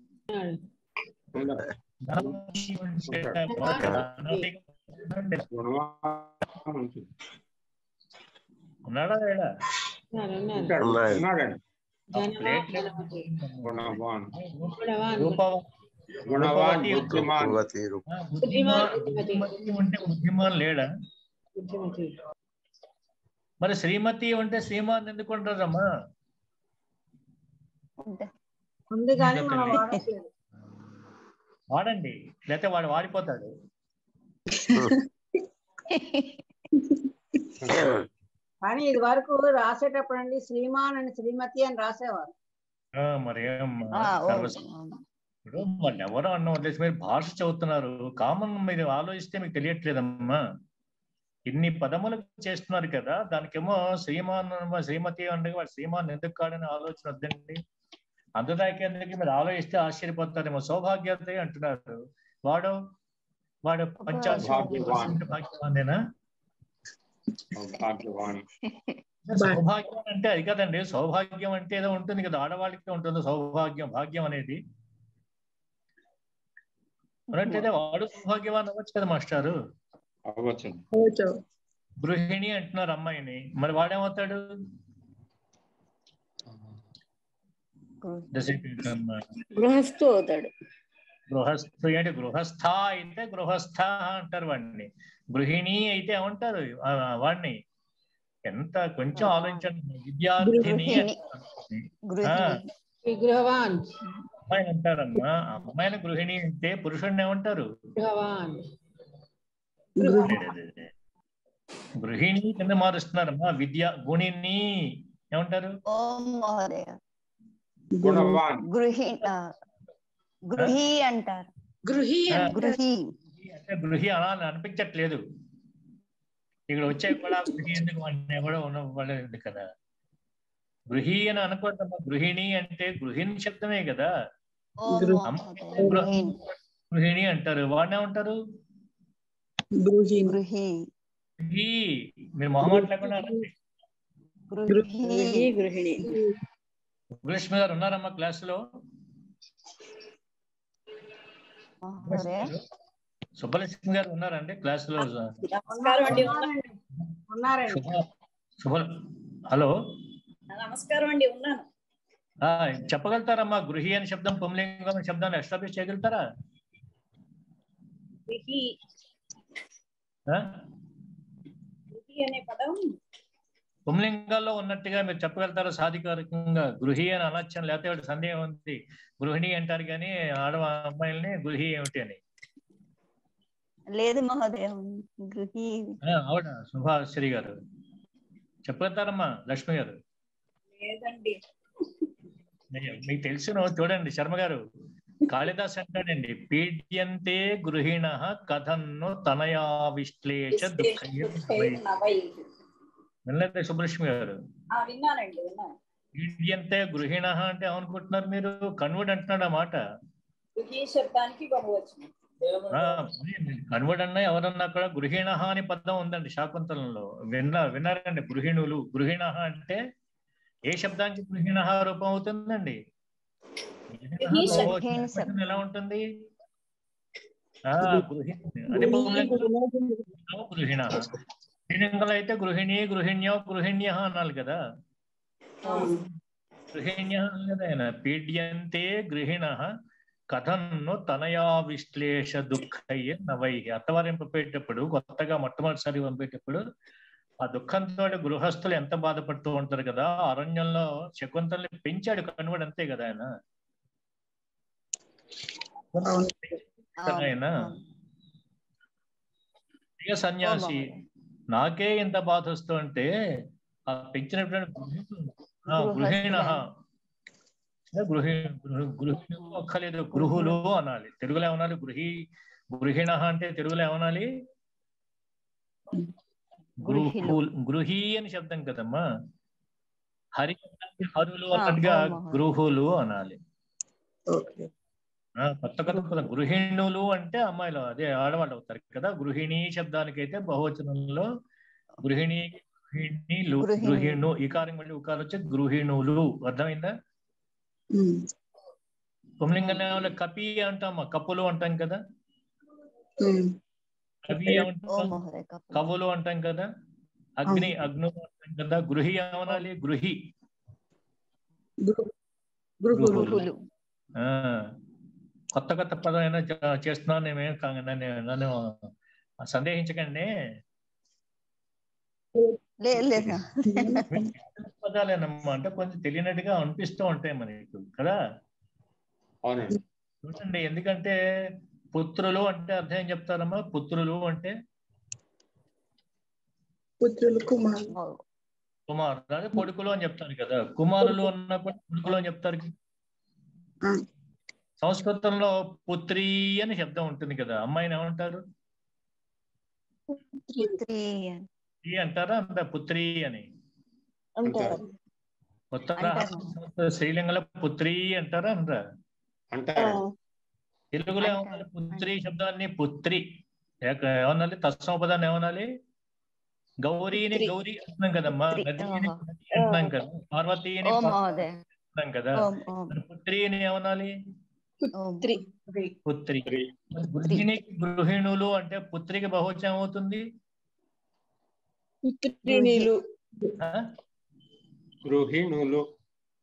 ధనవతి అంటే ధనవతి గుణవాన్ ఉంటుంది. ఉన్నాడా లేడా ఉన్నారు, ఉన్నారు. ఉంటాడు. ఉన్నాయి. ఉన్నాడండి ధనవాన్, ధనవతి. గుణవాన్ గుణవాన్, రూపవాన్ గుణవాన్ రూపవతి, బుద్ధిమాన్ భగవతి రూప ఆ, బుద్ధిమాన్ బుద్ధిమతి ఉంటే బుద్ధిమాన్ లేడా బుద్ధిమతి. మరి శ్రీమతి ఉంటే శ్రీమాన్ ఎందుకు ఉంటారమ్మా ఉంటే ఉంది కానీ మనం వాడట్లేదు వాడండి లేకపోతే వాడు వాడిపోతాడు కానీ ఇది వరకు రాసేటప్పుడు అండి శ్రీమాన్ అని శ్రీమతి అని రాసేవారు ఆ, మరి ఏమ్మా ఆ, ఓ, సర్వస్- ఇప్పుడు వాళ్ళు ఎవరో అన్న వదిలేసి మీరు భాష చదువుతున్నారు కామన్ మీరు ఆలోచిస్తే మీకు తెలియట్లేదమ్మా ఇన్ని పదములు చేస్తున్నారు కదా దానికేమో శ్రీమాన్ శ్రీమతి అంటే వాడు శ్రీమాన్ ఎందుకు కాడని ఆలోచన వద్దండి అందుదాకేందుకు మీరు ఆలోచిస్తే ఆశ్చర్యపోతారేమో సౌభాగ్యత అంటున్నారు వాడు వాడు పంచాశ భాగ్యవాన్. భాగ్యవానేనా భాగ్యవాన్ సౌభాగ్యం అంటే అది కదండి సౌభాగ్యం అంటే ఏదో ఉంటుంది కదా ఆడవాళ్ళకి ఉంటుంది సౌభాగ్యం భాగ్యం అనేది ఉన్నట్టయితే వాడు సౌభాగ్యవాన్ అవ్వచ్చు కదా మాస్టారు అవ్వచ్చు అవ్వచ్చు గృహిణి అంటున్నారు అమ్మాయిని మరి వాడేమవుతాడు గృహస్థు అవుతాడు గృహస్థ అంటే గృహస్థ అయితే గృహస్థ అంటారు వాడిని గృహిణి అయితే ఏమంటారు ఆ, వాడిని ఎంత కొంచెం ఆలోచించండి విద్యార్థిని గృహిణి. ఆ, గృహిణి గృహవాన్ అమ్మాయిని అంటారమ్మా ఆ అమ్మాయిని గృహిణి అంటే పురుషుడిని ఏమంటారు గృహవాన్ గృహిణి కింద మారుస్తున్నారమ్మా విద్య గుణిని ఏమంటారు ఓం మహోదయ గుణవాన్ గృహి ఆ, గృహి అంటారు గృహి ఆ, గృహి అంటే గృహి అలా అనిపించట్లేదు ఇక్కడ వచ్చే కూడా గృహి ఎందుకు అనే కూడా ఉండలేదు కదా గృహి అని అనుకోవద్దమ్మా గృహిణి అంటే గృహిణి శబ్దమే కదా ఓం గృహ- మహోదయ గృహిణి గృహిణి అంటారు వాడినే ఉంటారు గృహి గృహి గృహి మీరు మొహమాట లేకుండా అనండి. గృహి గృహి గృహిణి సుబ్బలక్ష్మి గారు ఉన్నారమ్మా క్లాస్ లో మహోదయ సుబ్బలక్ష్మి గారు ఉన్నారండి క్లాస్ లో నమస్కారం అండి ఉన్నారండి ఉన్నారండి శుభ శుభ హలో నమస్కారం అండి ఉన్నాను ఆ, చెప్పగలుగుతారమ్మా గృహి అనే శబ్దం పుంలింగం అనే శబ్దాన్ని ఎస్టాబ్లిష్ చేయగలుగుతారా గృహి ఆ? గృహి అనే పదం పుంలింగాల్లో ఉన్నట్టుగా మీరు చెప్పగలుగుతారా సాధికారికంగా గృహి అని అనొచ్చని లేకపోతే వాడి సందేహం ఉంది గృహిణి అంటారు కానీ ఆడవ అమ్మాయిల్ని గృహి ఏమిటి అని లేదు మహోదయ గృహి ఆ, ఆవిడ శుభాశ్రీ గారు చెప్పగలుగుతారమ్మా లక్ష్మి గారు లేదండి అయ్యో, మీకు తెలిసిన చూడండి శర్మ గారు కాళిదాస్ అంటాడండి పీడ్యంతే గృహిణ కథన్ను తనయా విశ్లేష దుఃఖయ్య నవై. వినలేదా సుబ్బలక్ష్మి గారు ఆ, విన్నానండి విన్నాను పీడ్యంతే గృహిణ అంటే ఏమనుకుంటున్నారు మీరు కన్వర్డ్ అంటున్నాడు ఆ మాట గృహి శబ్దానికి బహువచనం కన్వర్డ్ అన్నా ఎవరన్నా కూడా గృహిణ అని పదం ఉందండి శాకుంతలంలో విన్నా విన్నారండి గృహిణులు గృహిణ అంటే ఏ శబ్దానికి గృహిణ రూపం అవుతుందండి గృహి శబ్దం. బహువచనం శబ్దం. ఎలా ఉంటుంది ఆ గృహి అంటే పుంలింగంలో గృహిణ స్త్రీలింగంలో అయితే గృహిణి గృహిణ్యో గృహిణ్య అనాలి కదా గృహిణ్య అనాలి కదా ఆయన పీడ్యంతే గృహిణ కథన్ను తనయా విశ్లేష దుఃఖయ్య నవై అత్తవారిని పంపేటప్పుడు కొత్తగా మొట్టమొదటిసారి పంపేటప్పుడు ఆ దుఃఖంతో గృహస్థులు ఎంత బాధపడుతూ ఉంటారు కదా అరణ్యంలో శకుంతల్ని పెంచాడు కనుగొడు అంతే కదా ఆయన అవును. కదా ఆయన ఇక సన్యాసి నాకే ఇంత బాధ వస్తూ అంటే ఆ పెంచినటువంటి గృహిణులు- ఆ, గృహిణ గృహి గృహి- గృహిణు ఒక్కలేదు గృహులు అనాలి తెలుగులో ఏమనాలి గృహి గృహిణ అంటే తెలుగులో ఏమనాలి గృహు గృహి అని శబ్దం కదమ్మా హరి అంటే హరులు ఆ, అన్నట్టుగా అవును, అవును. గృహులు అనాలి ఓకే ఆ, కొత్త కొత్త పదం గృహిణులు అంటే అమ్మాయిలు అదే ఆడవాళ్ళు అవుతారు కదా గృహిణి శబ్దానికి అయితే బహువచనంలో గృహిణి గృహిణిలు గృహిణి. గృహిణు ఈకారం మళ్ళీ ఉకారం వచ్చి గృహిణులు అర్థమైందా ఉమ్. పుంలింగంలో కపి అంటాం కప్పులు అంటాం కదా ఉమ్. కవి ఓ ఏమంటాం మహోదయ కప్పు. కవులు అంటాం కదా అగ్ని అగ్ను అంటాం కదా గృహి ఏమనాలి గృహి గృ- గృహులు గృహులు ఆ కొత్త కొత్త పదం అయినా చే- చేస్తున్నాను నేనేం కా- నన్ను నన్ను సందేహించకండి లేదు లేదు పదాలేనమ్మా అంటే కొంచెం తెలియనట్టుగా అనిపిస్తూ ఉంటాయి మనకు కదా అవునండి చూడండి ఎందుకంటే పుత్రులు అంటే అర్థం ఏం చెప్తారమ్మా పుత్రులు అంటే పుత్రులు కుమార్ ఓ, కుమారులు అదే కొడుకులు అని చెప్తారు కదా కుమారులు అన్నప్పుడు కొడుకులు అని చెప్తారు కదా. ఆ. సంస్కృతంలో పుత్రి అని శబ్దం ఉంటుంది కదా అమ్మాయిని ఏమంటారు పుత్రి పుత్రి అంటారా అంత పుత్రి అని అంటారు ఉత్తర అంటారు. శ్రీలింగంలో పుత్రి అంటారా అనరా అంటారు తెలుగులో ఏమనాలి పుత్రి శబ్దాన్ని పుత్రి ఏక- ఏమనాలి తత్సమ పదాన్ని ఏమనాలి గౌరీని పుత్రి. గౌరీ అంటున్నాం కదమ్మా పుత్రి. నదిని ఆహా. నది అంటున్నాం కదా పార్వతీని ఓం పార్వతి మహోదయ అంటున్నాం కదా ఓం ఓం మరి పుత్రిని ఏమనాలి ఓం త్రి పుత్రి మరి గృహిణికి గృహిణులు అంటే పుత్రికి బహువచనం అవుతుంది పుత్రిణీలు ఆ? గృహిణులు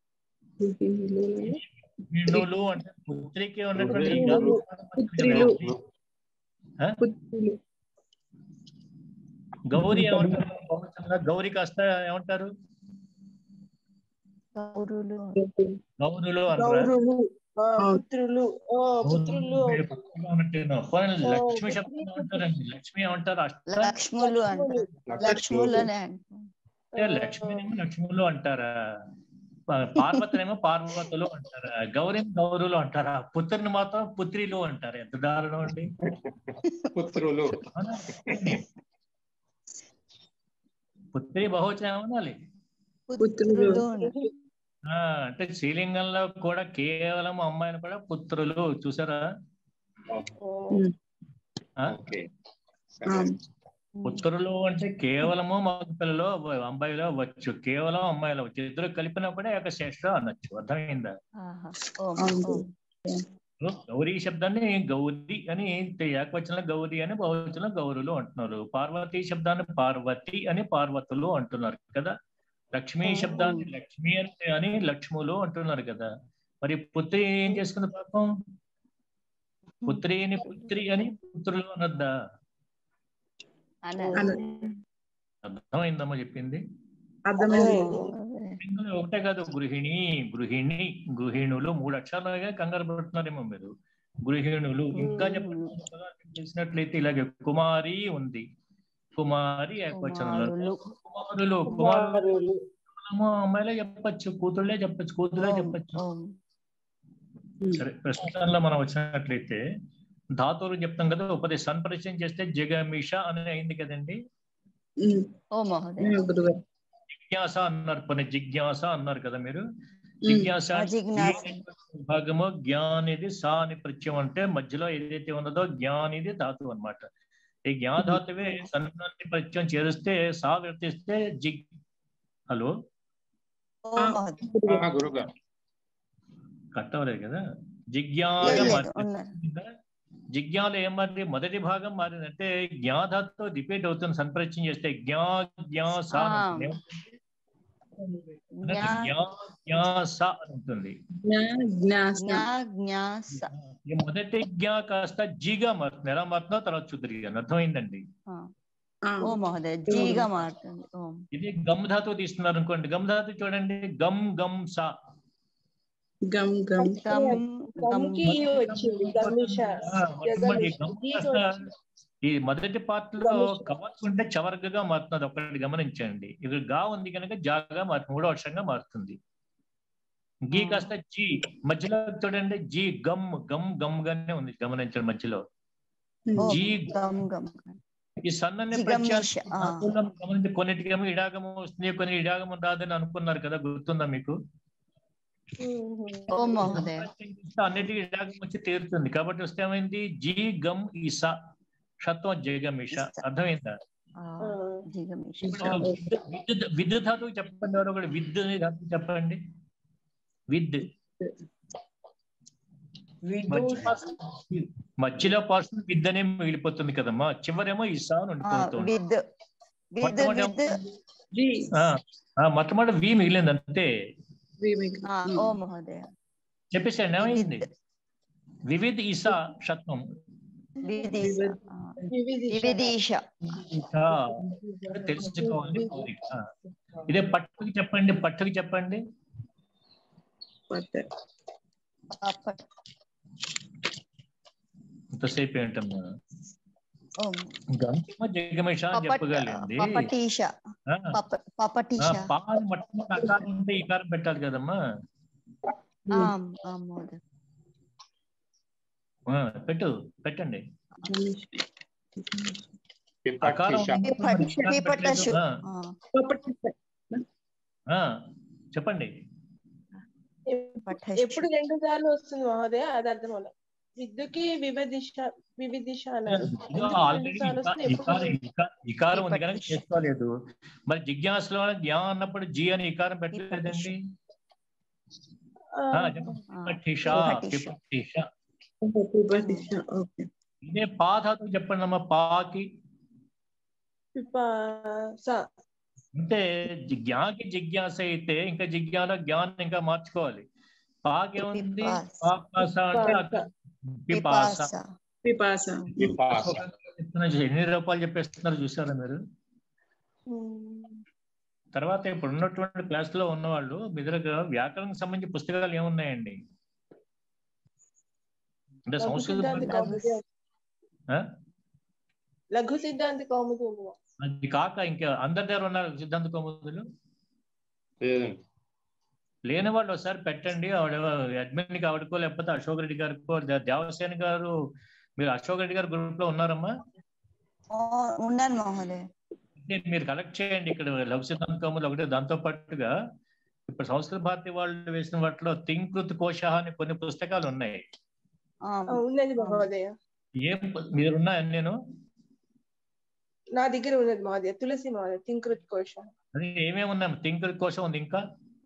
గృహిణులు అంటే పుత్రికి ఉన్నటువంటి గృహిణులు. పుత్రిలు. ఆ? గౌరీ ఏమంటారు బహువచనంలో గౌరీ కాస్త ఏమంటారు గౌరులు గౌరులు అంటారా గౌరులు ఆ, పుత్రులు ఓ పుత్రులు పోనీ లక్ష్మి శబ్దం ఏమంటారండి లక్ష్మి ఏమంటారు అష్ట లక్ష్ములు అంటారు లక్ష్ములు అనే అంటారు అంటే లక్ష్మినేమో లక్ష్ములు అంటారా పా- పార్వతినేమో పార్వతులు అంటారా గౌరిని గౌరులు అంటారా పుత్రుని మాత్రం పుత్రిలు అంటారు ఎంత దారుణం అండి పుత్రులు అవునా? పుత్రి బహువచనం అనాలి పుత్రులు ఆ, అంటే శ్రీలింగంలో కూడా కేవలం అమ్మాయిని కూడా పుత్రులు చూసారా ఆ? ఓకే సరే పుత్రులు అంటే కేవలము మగ పిల్లలు అమ్మాయిలో అవ్వచ్చు కేవలం అమ్మాయిలో అవ్వచ్చు ఇద్దరు కలిపినా కూడా ఏకశ్రేష్ఠ అనొచ్చు అర్థమైందా ఆహా. ఓం అవును. ఓం ఇప్పుడు గౌరీ శబ్దాన్ని గౌరీ అని ఏకవచనంలో గౌరీ అని బహువచనంలో గౌరులు అంటున్నారు పార్వతీ శబ్దాన్ని పార్వతి అని పార్వతులు అంటున్నారు కదా లక్ష్మీ శబ్దాన్ని లక్ష్మి అని అని లక్ష్ములు అంటున్నారు కదా మరి పుత్రి ఏం చేసుకుంది పాపం పుత్రిని పుత్రి అని పుత్రులు అనొద్దా అన్నారు అర్థమైందమ్మా చెప్పింది అర్థమైంది ఇందులో ఒకటే కాదు గృహిణి గృహిణి గృహిణులు మూడు అక్షరాలుగా కంగారు పడుతున్నారేమో మీరు గృహిణులు ఇంకా చెప్పండి చేసినట్లయితే ఇలాగే కుమారి ఉంది కుమారి ఏకవచనంలో కుమారులు. కుమారులు కుమారులు అమ్మాయిలే చెప్పచ్చు కూతుళ్ళే చెప్పచ్చు కూతురే ఓం చెప్పచ్చు ఓం సరే ప్రశ్నలో మనం వచ్చినట్లయితే ధాతువులు చెప్తాం కదా ఉపదేశం సన్పరిచయం చేస్తే జగమిష అని అయింది కదండి ఉమ్, ఓ మహోదయ ఉమ్, గురుగారు జిజ్ఞాస అన్నారు కొన్ని జిజ్ఞాస అన్నారు కదా మీరు ఉమ్, జిజ్ఞాస ఆ జిజ్ఞాస. భాగము జ్ఞానిది సా అని ప్రత్యయం అంటే మధ్యలో ఏదైతే ఉన్నదో జ్ఞానిది ధాతువు అన్నమాట ఈ జ్ఞాధాతువే సన్నాన్ని ప్రత్యయం చేరిస్తే సా వర్తిస్తే జిగ్ హలో ఓ మహోదయ ఆ, గురుగారు కట్ అవ్వలేదు కదా లేదు, జిజ్ఞాగా లేదు, మారింది ఉన్నారు జిజ్ఞాలు ఏం మారింది మొదటి భాగం మారిందంటే జ్ఞాధాతో రిపీట్ అవుతుంది సంప్రచయం చేస్తే జ్ఞా జ్ఞాస అని ఆ. ఉంటుంది. ఏమంటుంది? జ్ఞా జ్ఞా జ్ఞాస అని ఉంటుంది జ్ఞా జ్ఞాస జ్ఞా జ్ఞాస ఈ మొదటి జ్ఞా కాస్త జీగా మారుతుంది ఎలా మారుతుందో తర్వాత చూద్దరు అని అర్థమైందండి ఆ. ఆ, ఓ మహోదయ జీగా మారుతుంది ఓం ఇది గమ్ ధాతు తీస్తున్నారు అనుకోండి గమ్ ధాతు చూడండి గమ్ గమ్ సా గమ్ గమ్ గమ్ గమ్ గమ్కి వచ్చింది గమిష ఆ, మొట్టమొదటి గమ్ గీ కాస్త వచ్చింది. ఈ మొదటి పార్ట్ లో కవర్చుకుంటే చవర్గగా మారుతుంది ఒకటి గమనించండి ఇది గా ఉంది కనుక జాగా మారుతుంది మూడో వర్షంగా మారుతుంది గీ ఆ. కాస్త జీ మధ్యలో చూడండి జీ గమ్ గమ్ గమ్ గానే ఉంది గమనించండి మధ్యలో ఓ జీ గమ్ గమ్ ఈ సన్నని జిగమేష, ఆ. ప్రత్యామ్నాయం గమనించి కొన్నిటికేమో ఇడాగము వస్తుంది కొన్ని ఇడాగము రాదని అనుకున్నారు కదా గుర్తుందా మీకు ఓ మహోదయ అన్నిటికీ ఇడాగం వచ్చి తీరుతుంది కాబట్టి వస్తే ఏమైంది జీ గమ్ ఈసా షత్వం జగమిష అర్థమైందా ఆ, జిగమేష ఇప్పుడు విద్యుత్ విద్యుత్ ధాతువు చెప్పండి ఎవరో ఒకటి విద్యుత్ అనే ధాతువు చెప్పండి విద్ మధ్య- మధ్యలో పర్సన్ విద్ అనే మిగిలిపోతుంది కదమ్మా చివరేమో ఈసా అని ఆ, ఉండిపోతుంది విద్ విద్ మొట్టమొదటి విద్ జీ ఆ, ఆ, మొట్టమొదటి వి మిగిలింది అంతే వివేక్ ఆ, ఓ మహోదయ చెప్పేసాడు ఏమైంది విద్ వివిధ ఈసా షత్వం విదిశ ఆ, వివిధీష ఈసా అంటే తెలుసుకోవాలి కోరిక ఇదే పట్టుకి చెప్పండి పట్టుకి చెప్పండి పట్ట పప- ఇంతసేపు ఏంటమ్మా ఓం గంటమ జగమేష అని పపట్ చెప్పగలిగింది పపటీష ఆ, పప- ఆ, పపటీష పాలు మొట్టమొదటి అకారం ఉంటే ఈకారం పెట్టాలి కదమ్మా ఆం, ఆం మహోదయ ఆ, పెట్టు పెట్టండి అకారం పిపఠిష పిపట్- ఈకారం పిపటషు పెట్టలేదు. ఆ, ఆ, ఆ, చెప్పండి పటషు ఎప్పుడు రెండు సార్లు వస్తుంది మహోదయ అది అర్థం అవ్వలేదు. విద్యుకి వివిధిష వివిధిషాల ఇదిగో ఆల్రెడీ ఇకారం ఇకా- ఇకారం ఉంది కనుక చేసుకోలేదు మరి జిజ్ఞాసలో జ్ఞా అన్నప్పుడు జి అని ఇకారం పెట్టలేదండి ఆ, చెప్పండి. పిపఠిష, పిపఠిష. ఓకే ఇదే పా ధాతువు చెప్పండి అమ్మా పాకి పిపాస అంటే జి- జ్ఞాకి జిజ్ఞాస అయితే ఇంకా జిజ్ఞాన జ్ఞానం ఇంకా మార్చుకోవాలి పాకి ఏముంది పాపాస అంటే అక్కడ పిపాస పిపాస చెప్తున్నా చూసి ఎన్ని రూపాయలు చెప్పేస్తున్నారు చూసారా మీరు తర్వాత ఇప్పుడు ఉన్నటువంటి క్లాస్ లో ఉన్నవాళ్ళు మీ దగ్గర వ్యాకరణకు సంబంధించి పుస్తకాలు ఏమున్నాయండి అంటే లఘు సంస్కృత సిద్ధాంతి కౌముది ఆ? లఘు సిద్ధాంతి కౌముది ఉంది. అది కాక ఇంకా అందరి దగ్గర ఉన్నారు సిద్ధాంత కౌముదులు లేదండి లేని వాళ్ళు ఒకసారి పెట్టండి ఆవిడ అడ్మిన్ కి ఆవిడకో లేకపోతే అశోక్ రెడ్డి గారికో దే- దేవసేన గారు మీరు అశోక్ రెడ్డి గారి గ్రూప్ లో ఉన్నారమ్మా ఆ, ఉన్నాను మహోదయ అంటే మీరు కలెక్ట్ చేయండి ఇక్కడ లఘు సిద్ధాంత కౌములు ఒకటే దాంతో పాటుగా ఇప్పుడు సంస్కృత భారతి వాళ్ళు వేసిన వాటిలో తింకృత్ కోశ అని కొన్ని పుస్తకాలు ఉన్నాయి ఆ, ఉన్నది మహోదయ ఏం పు- మీరున్నా నేను నా దగ్గర ఉన్నది మహోదయ తులసి మహోదయ తింకృత్ కోశం అది ఏమేమి ఉన్నాయి తింకృత్ కోశం ఉంది ఇంకా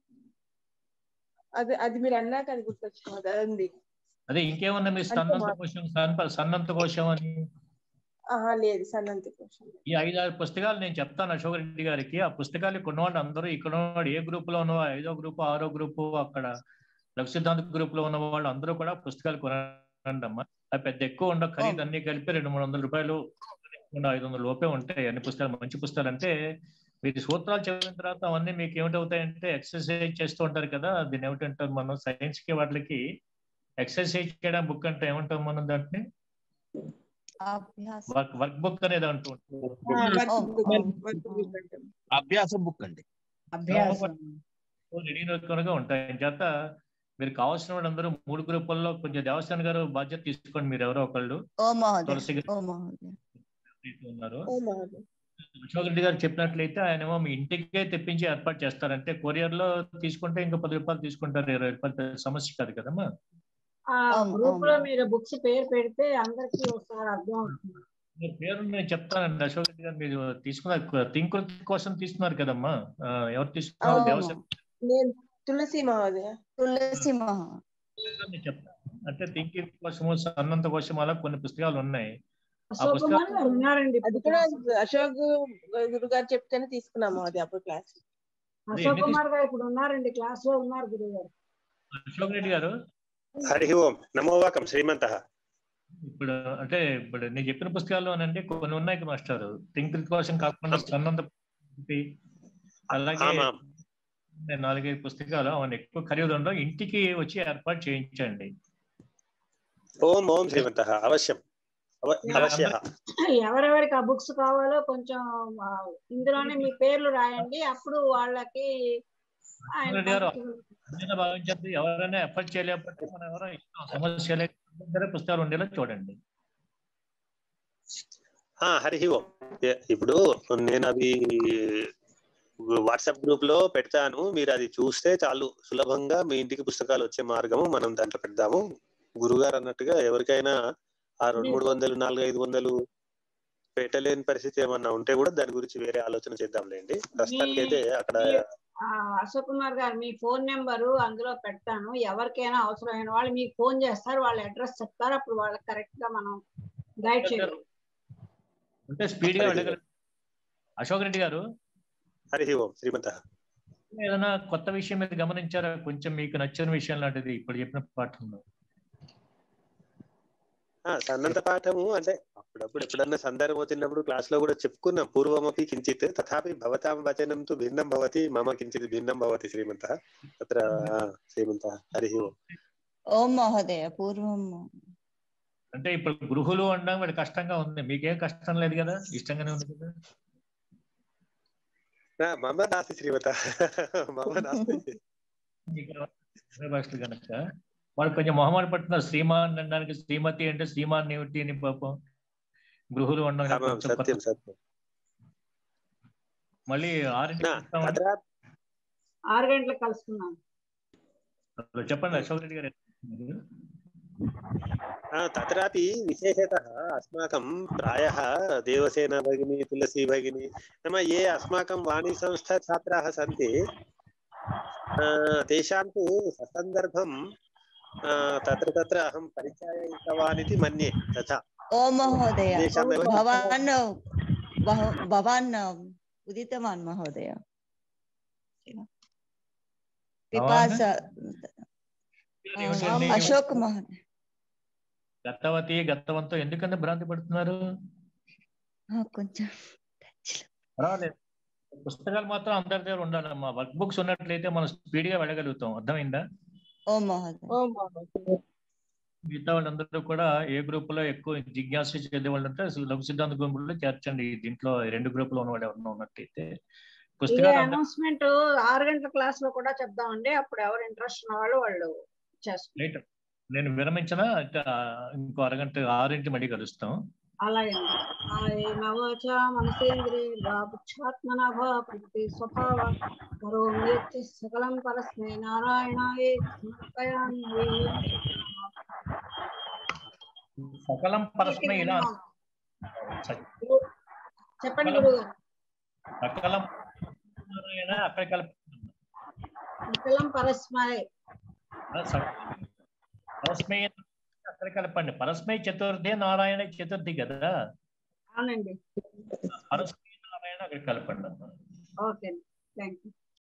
అది అది మీరు అన్నాక అది గుర్తొచ్చింది మహోదయ అది ఉంది అదే ఇంకేమన్నా మీ అంటే సన్నంత మా- కోశం సన్- సన్నంత కోశం అని ఆహా లేదు సన్నంతి కోశం ఈ ఐదు ఆరు పుస్తకాలు నేను చెప్తాను అశోక్ రెడ్డి గారికి ఆ పుస్తకాలు ఇక్కడ ఉన్నవాళ్ళు అందరూ ఇక్కడ ఉన్నవాడు ఏ గ్రూప్ లో ఉన్న ఐదో గ్రూప్ ఆరో గ్రూప్ అక్కడ లఘు సిద్ధాంత గ్రూప్ లో ఉన్న వాళ్ళు అందరూ కూడా పుస్తకాలు కొనండి అమ్మా అవి పెద్ద ఎక్కువ ఉండవు ఖరీదు అన్ని కలిపి రెండు మూడు వందల రూపాయలు రెండు ఐదు వందల లోపే ఉంటాయి అన్ని పుస్తకాలు మంచి పుస్తకాలు అంటే మీరు సూత్రాలు చదివిన తర్వాత అవన్నీ మీకు ఏమిటవుతాయంటే ఎక్సర్సైజ్ చేస్తూ ఉంటారు కదా దీన్ని ఏమిటంటారు మనం సైన్స్ కి వాటికి ఎక్సర్సైజ్ చేయడం బుక్ అంటే ఏమంటాం మనం దాంట్ని అభ్యాస వర్క్ వర్క్ బుక్ అనేది అంటూ అభ్యాస బుక్ అండి అభ్యాసం రెడీ గా ఉంటాయి చేత మీరు కావాల్సిన వాళ్ళందరూ మూడు గ్రూపుల్లో కొంచెం దేవస్థానం గారు బాధ్యత తీసుకోండి మీరు ఎవరో ఒకళ్ళు ఓ మహోదయ తులసి గారు ఓ మహోదయ ఎవరైతే ఉన్నారో ఓ మహోదయ అశోక్ రెడ్డి గారు చెప్పినట్లయితే ఆయన ఏమో మీ ఇంటికే తెప్పించి ఏర్పాటు చేస్తారంటే కొరియర్ లో తీసుకుంటే ఇంకా పది రూపాయలు తీసుకుంటారు ఇరవై రూపాయలు పెద్ద సమస్య కాదు కదమ్మా ఆ గ్రూప్ లో మీరు బుక్స్ పేరు పెడితే అందరికీ ఒకసారి అర్థం అవుతుంది మీ పేరు నేను చెప్తానండి అశోక్ రెడ్డి గారు మీరు తీసుకున్న థింక్ కోసం తీసుకున్నారు కదమ్మా ఆ, ఎవరు తీసుకున్నారు అవును. దేవస్థానం నేను తులసి మహోదయ తులసి మహా నేను చెప్తాను అంటే థింకింగ్ కోసము సన్నంత కోసం అలా కొన్ని పుస్తకాలు ఉన్నాయి ఆ అశోక్ కుమార్ పుస్తకాలు గారు ఉన్నారండి అది కూడా అశోక్ గురు గారు చెప్తేనే తీసుకున్నాము అది అప్పుడు క్లాస్ అశోక్ కుమార్ గారు ఇప్పుడు ఉన్నారండి క్లాస్ లో ఉన్నారు గురువు గారు అశోక్ రెడ్డి గారు హరి ఓం నమో వాకం శ్రీమంత ఇప్పుడు అంటే ఇప్పుడు నేను చెప్పిన పుస్తకాల్లో అంటే కొన్ని ఉన్నాయి మాస్టర్ థింక్ కోసం కాకుండా సన్నంత ఒకటి, అలాగే ఆమాం. నేను నాలుగైదు పుస్తకాలు అవన్నీ ఎక్కువ ఖరీదు ఉండవు ఇంటికి వచ్చి ఏర్పాటు చేయించండి ఓం ఓం శ్రీమంత అవశ్యం అవ- అవశ్య ఎవరెవరికి ఆ బుక్స్ కావాలో కొంచెం ఆ, ఇందులోనే మీ పేర్లు రాయండి అప్పుడు వాళ్ళకి ఆయన రెడ్డి గారు పంపించగలరు. అన్నిగా భావించద్దు ఎవరైనా ఎఫర్ట్ చేయలేకపోతే మనం ఎవరో ఇస్తాం సమస్య లేకపోతే పుస్తకాలు ఉండేలా చూడండి ఆ, హరి ఓం ఏ- ఇప్పుడు నేను అవి వాట్సాప్ గ్రూప్ లో పెడతాను మీరు అది చూస్తే చాలు సులభంగా మీ ఇంటికి పుస్తకాలు వచ్చే మార్గము మనం దాంట్లో పెడదాము గురుగారు అన్నట్టుగా ఎవరికైనా ఆ రెండు మూడు వందలు నాలుగు ఐదు వందలు పెట్టలేని పరిస్థితి ఏమన్నా ఉంటే కూడా దాని గురించి వేరే ఆలోచన చేద్దాంలేండి ప్రస్తుతానికి అయితే అక్కడ ఆ, అశోక్ కుమార్ గారు మీ ఫోన్ నెంబరు అందులో పెడతాను ఎవరికైనా అవసరమైన వాళ్ళు మీకు ఫోన్ చేస్తారు వాళ్ళ అడ్రస్ చెప్తారు అప్పుడు వాళ్ళకి కరెక్ట్ గా మనం గైడ్ చేయాలి అంటే స్పీడ్ గా వెళ్ళగలరు అశోక్ రెడ్డి గారు హరి ఓం శ్రీమంత ఏదైనా కొత్త విషయం మీద గమనించారా కొంచెం మీకు నచ్చిన విషయం లాంటిది ఇప్పుడు చెప్పిన పాఠంలో ఆ, సన్నంత పాఠము అంటే అప్పుడప్పుడు ఎప్పుడన్నా సందర్భం వచ్చినప్పుడు క్లాస్ లో కూడా చెప్పుకున్నాం పూర్వమపి కించిత్ తథాపి భవతాం వచనం తు భిన్నం భవతి మమ కించిత్ భిన్నం భవతి శ్రీమంత తత్ర ఆ, శ్రీమంత హరి ఓం ఓం మహోదయ పూర్వం అంటే ఇప్పుడు గృహులు అనడం వీళ్ళు కష్టంగా ఉంది మీకేం కష్టం లేదు కదా ఇష్టంగానే ఉంది కదా ఆ, మమ నాస్తి శ్రీమత మమ నాస్తి ఇక్కడ వేరే భాషలు కనుక వాళ్ళు కొంచెం మొహమాట పడుతున్నారు శ్రీమాన్ అనడానికి శ్రీమతి అంటే శ్రీమాన్ ఏమిటి అని పాపం గృహులు అనడం ఆమాం, కొంచెం సత్యం కొత్త. సత్యం మళ్ళీ ఆరింటికి నా, వస్తామంటే తత్ర ఆరు గంటలకు కలుసుకున్నాం చెప్పండి అశోక్ రెడ్డి గారు आ, तत्रापि विशेषतः अस्माकं प्रायः देवसेना भगिनी तुलसी भगिनी नाम ये अस्माकं वाणीसंस्थाछात्राः सन्ति आ, तेषां तु ससन्दर्भं आ, तत्र तत्र अहं परिचयितवान् इति मन्ये तथा ओ महोदय तेषामेव भवान् बहु- भवान् उदितवान् महोदय पिपास ఏమిటండి? అశోక్ మహోదయ గతవతి గతవంతో ఎందుకంటే భ్రాంతి పడుతున్నారు ఆ, కొంచెం పర్వాలేదు పుస్తకాలు మాత్రం అందరి దగ్గర ఉండాలమ్మా వర్క్ బుక్స్ ఉన్నట్లయితే మనం స్పీడ్ గా వెళ్ళగలుగుతాం అర్థమైందా ఓ మహోదయ మిగతా వాళ్ళందరూ కూడా ఏ గ్రూప్ లో ఎక్కువ జిజ్ఞాస చదివే వాళ్ళు ఉంటే లఘు సిద్ధాంత గ్రూపుల్లో చేర్చండి దీంట్లో ఈ రెండు గ్రూపులో ఉన్న వాళ్ళు ఎవరైనా ఉన్నట్టయితే ఇదే పుస్తకాలు అందరూ అనౌన్స్మెంట్ ఆరు గంటల క్లాస్ లో కూడా చెప్దామండి అప్పుడు ఎవరు ఇంట్రెస్ట్ ఉన్న వాళ్ళు వాళ్ళు చేస్తారు లేట్ నేను విరమించిన ఇంకో అరగంట ఆరింటి మళ్ళీ కలుస్తాం అలాగే నవచ మనసేంద్రే బాబుచ్చాత్మనాభ ప్రకృతి స్వభావ కరోమి యత్ సకలం పరస్మై నారాయణాయ సమర్పయామి సకలం పరస్మై ఇలా చెప్పండి గురువు గారు సకలం నారాయణ అక్కడ కలప సకలం పరస్మై పరస్మై అక్కడ కలపండి పరస్మై చతుర్థి నారాయణ చతుర్థి కదా అవునండి పరస్మై నారాయణ అక్కడ కలపండి ఓకే థ్యాంక్ యూ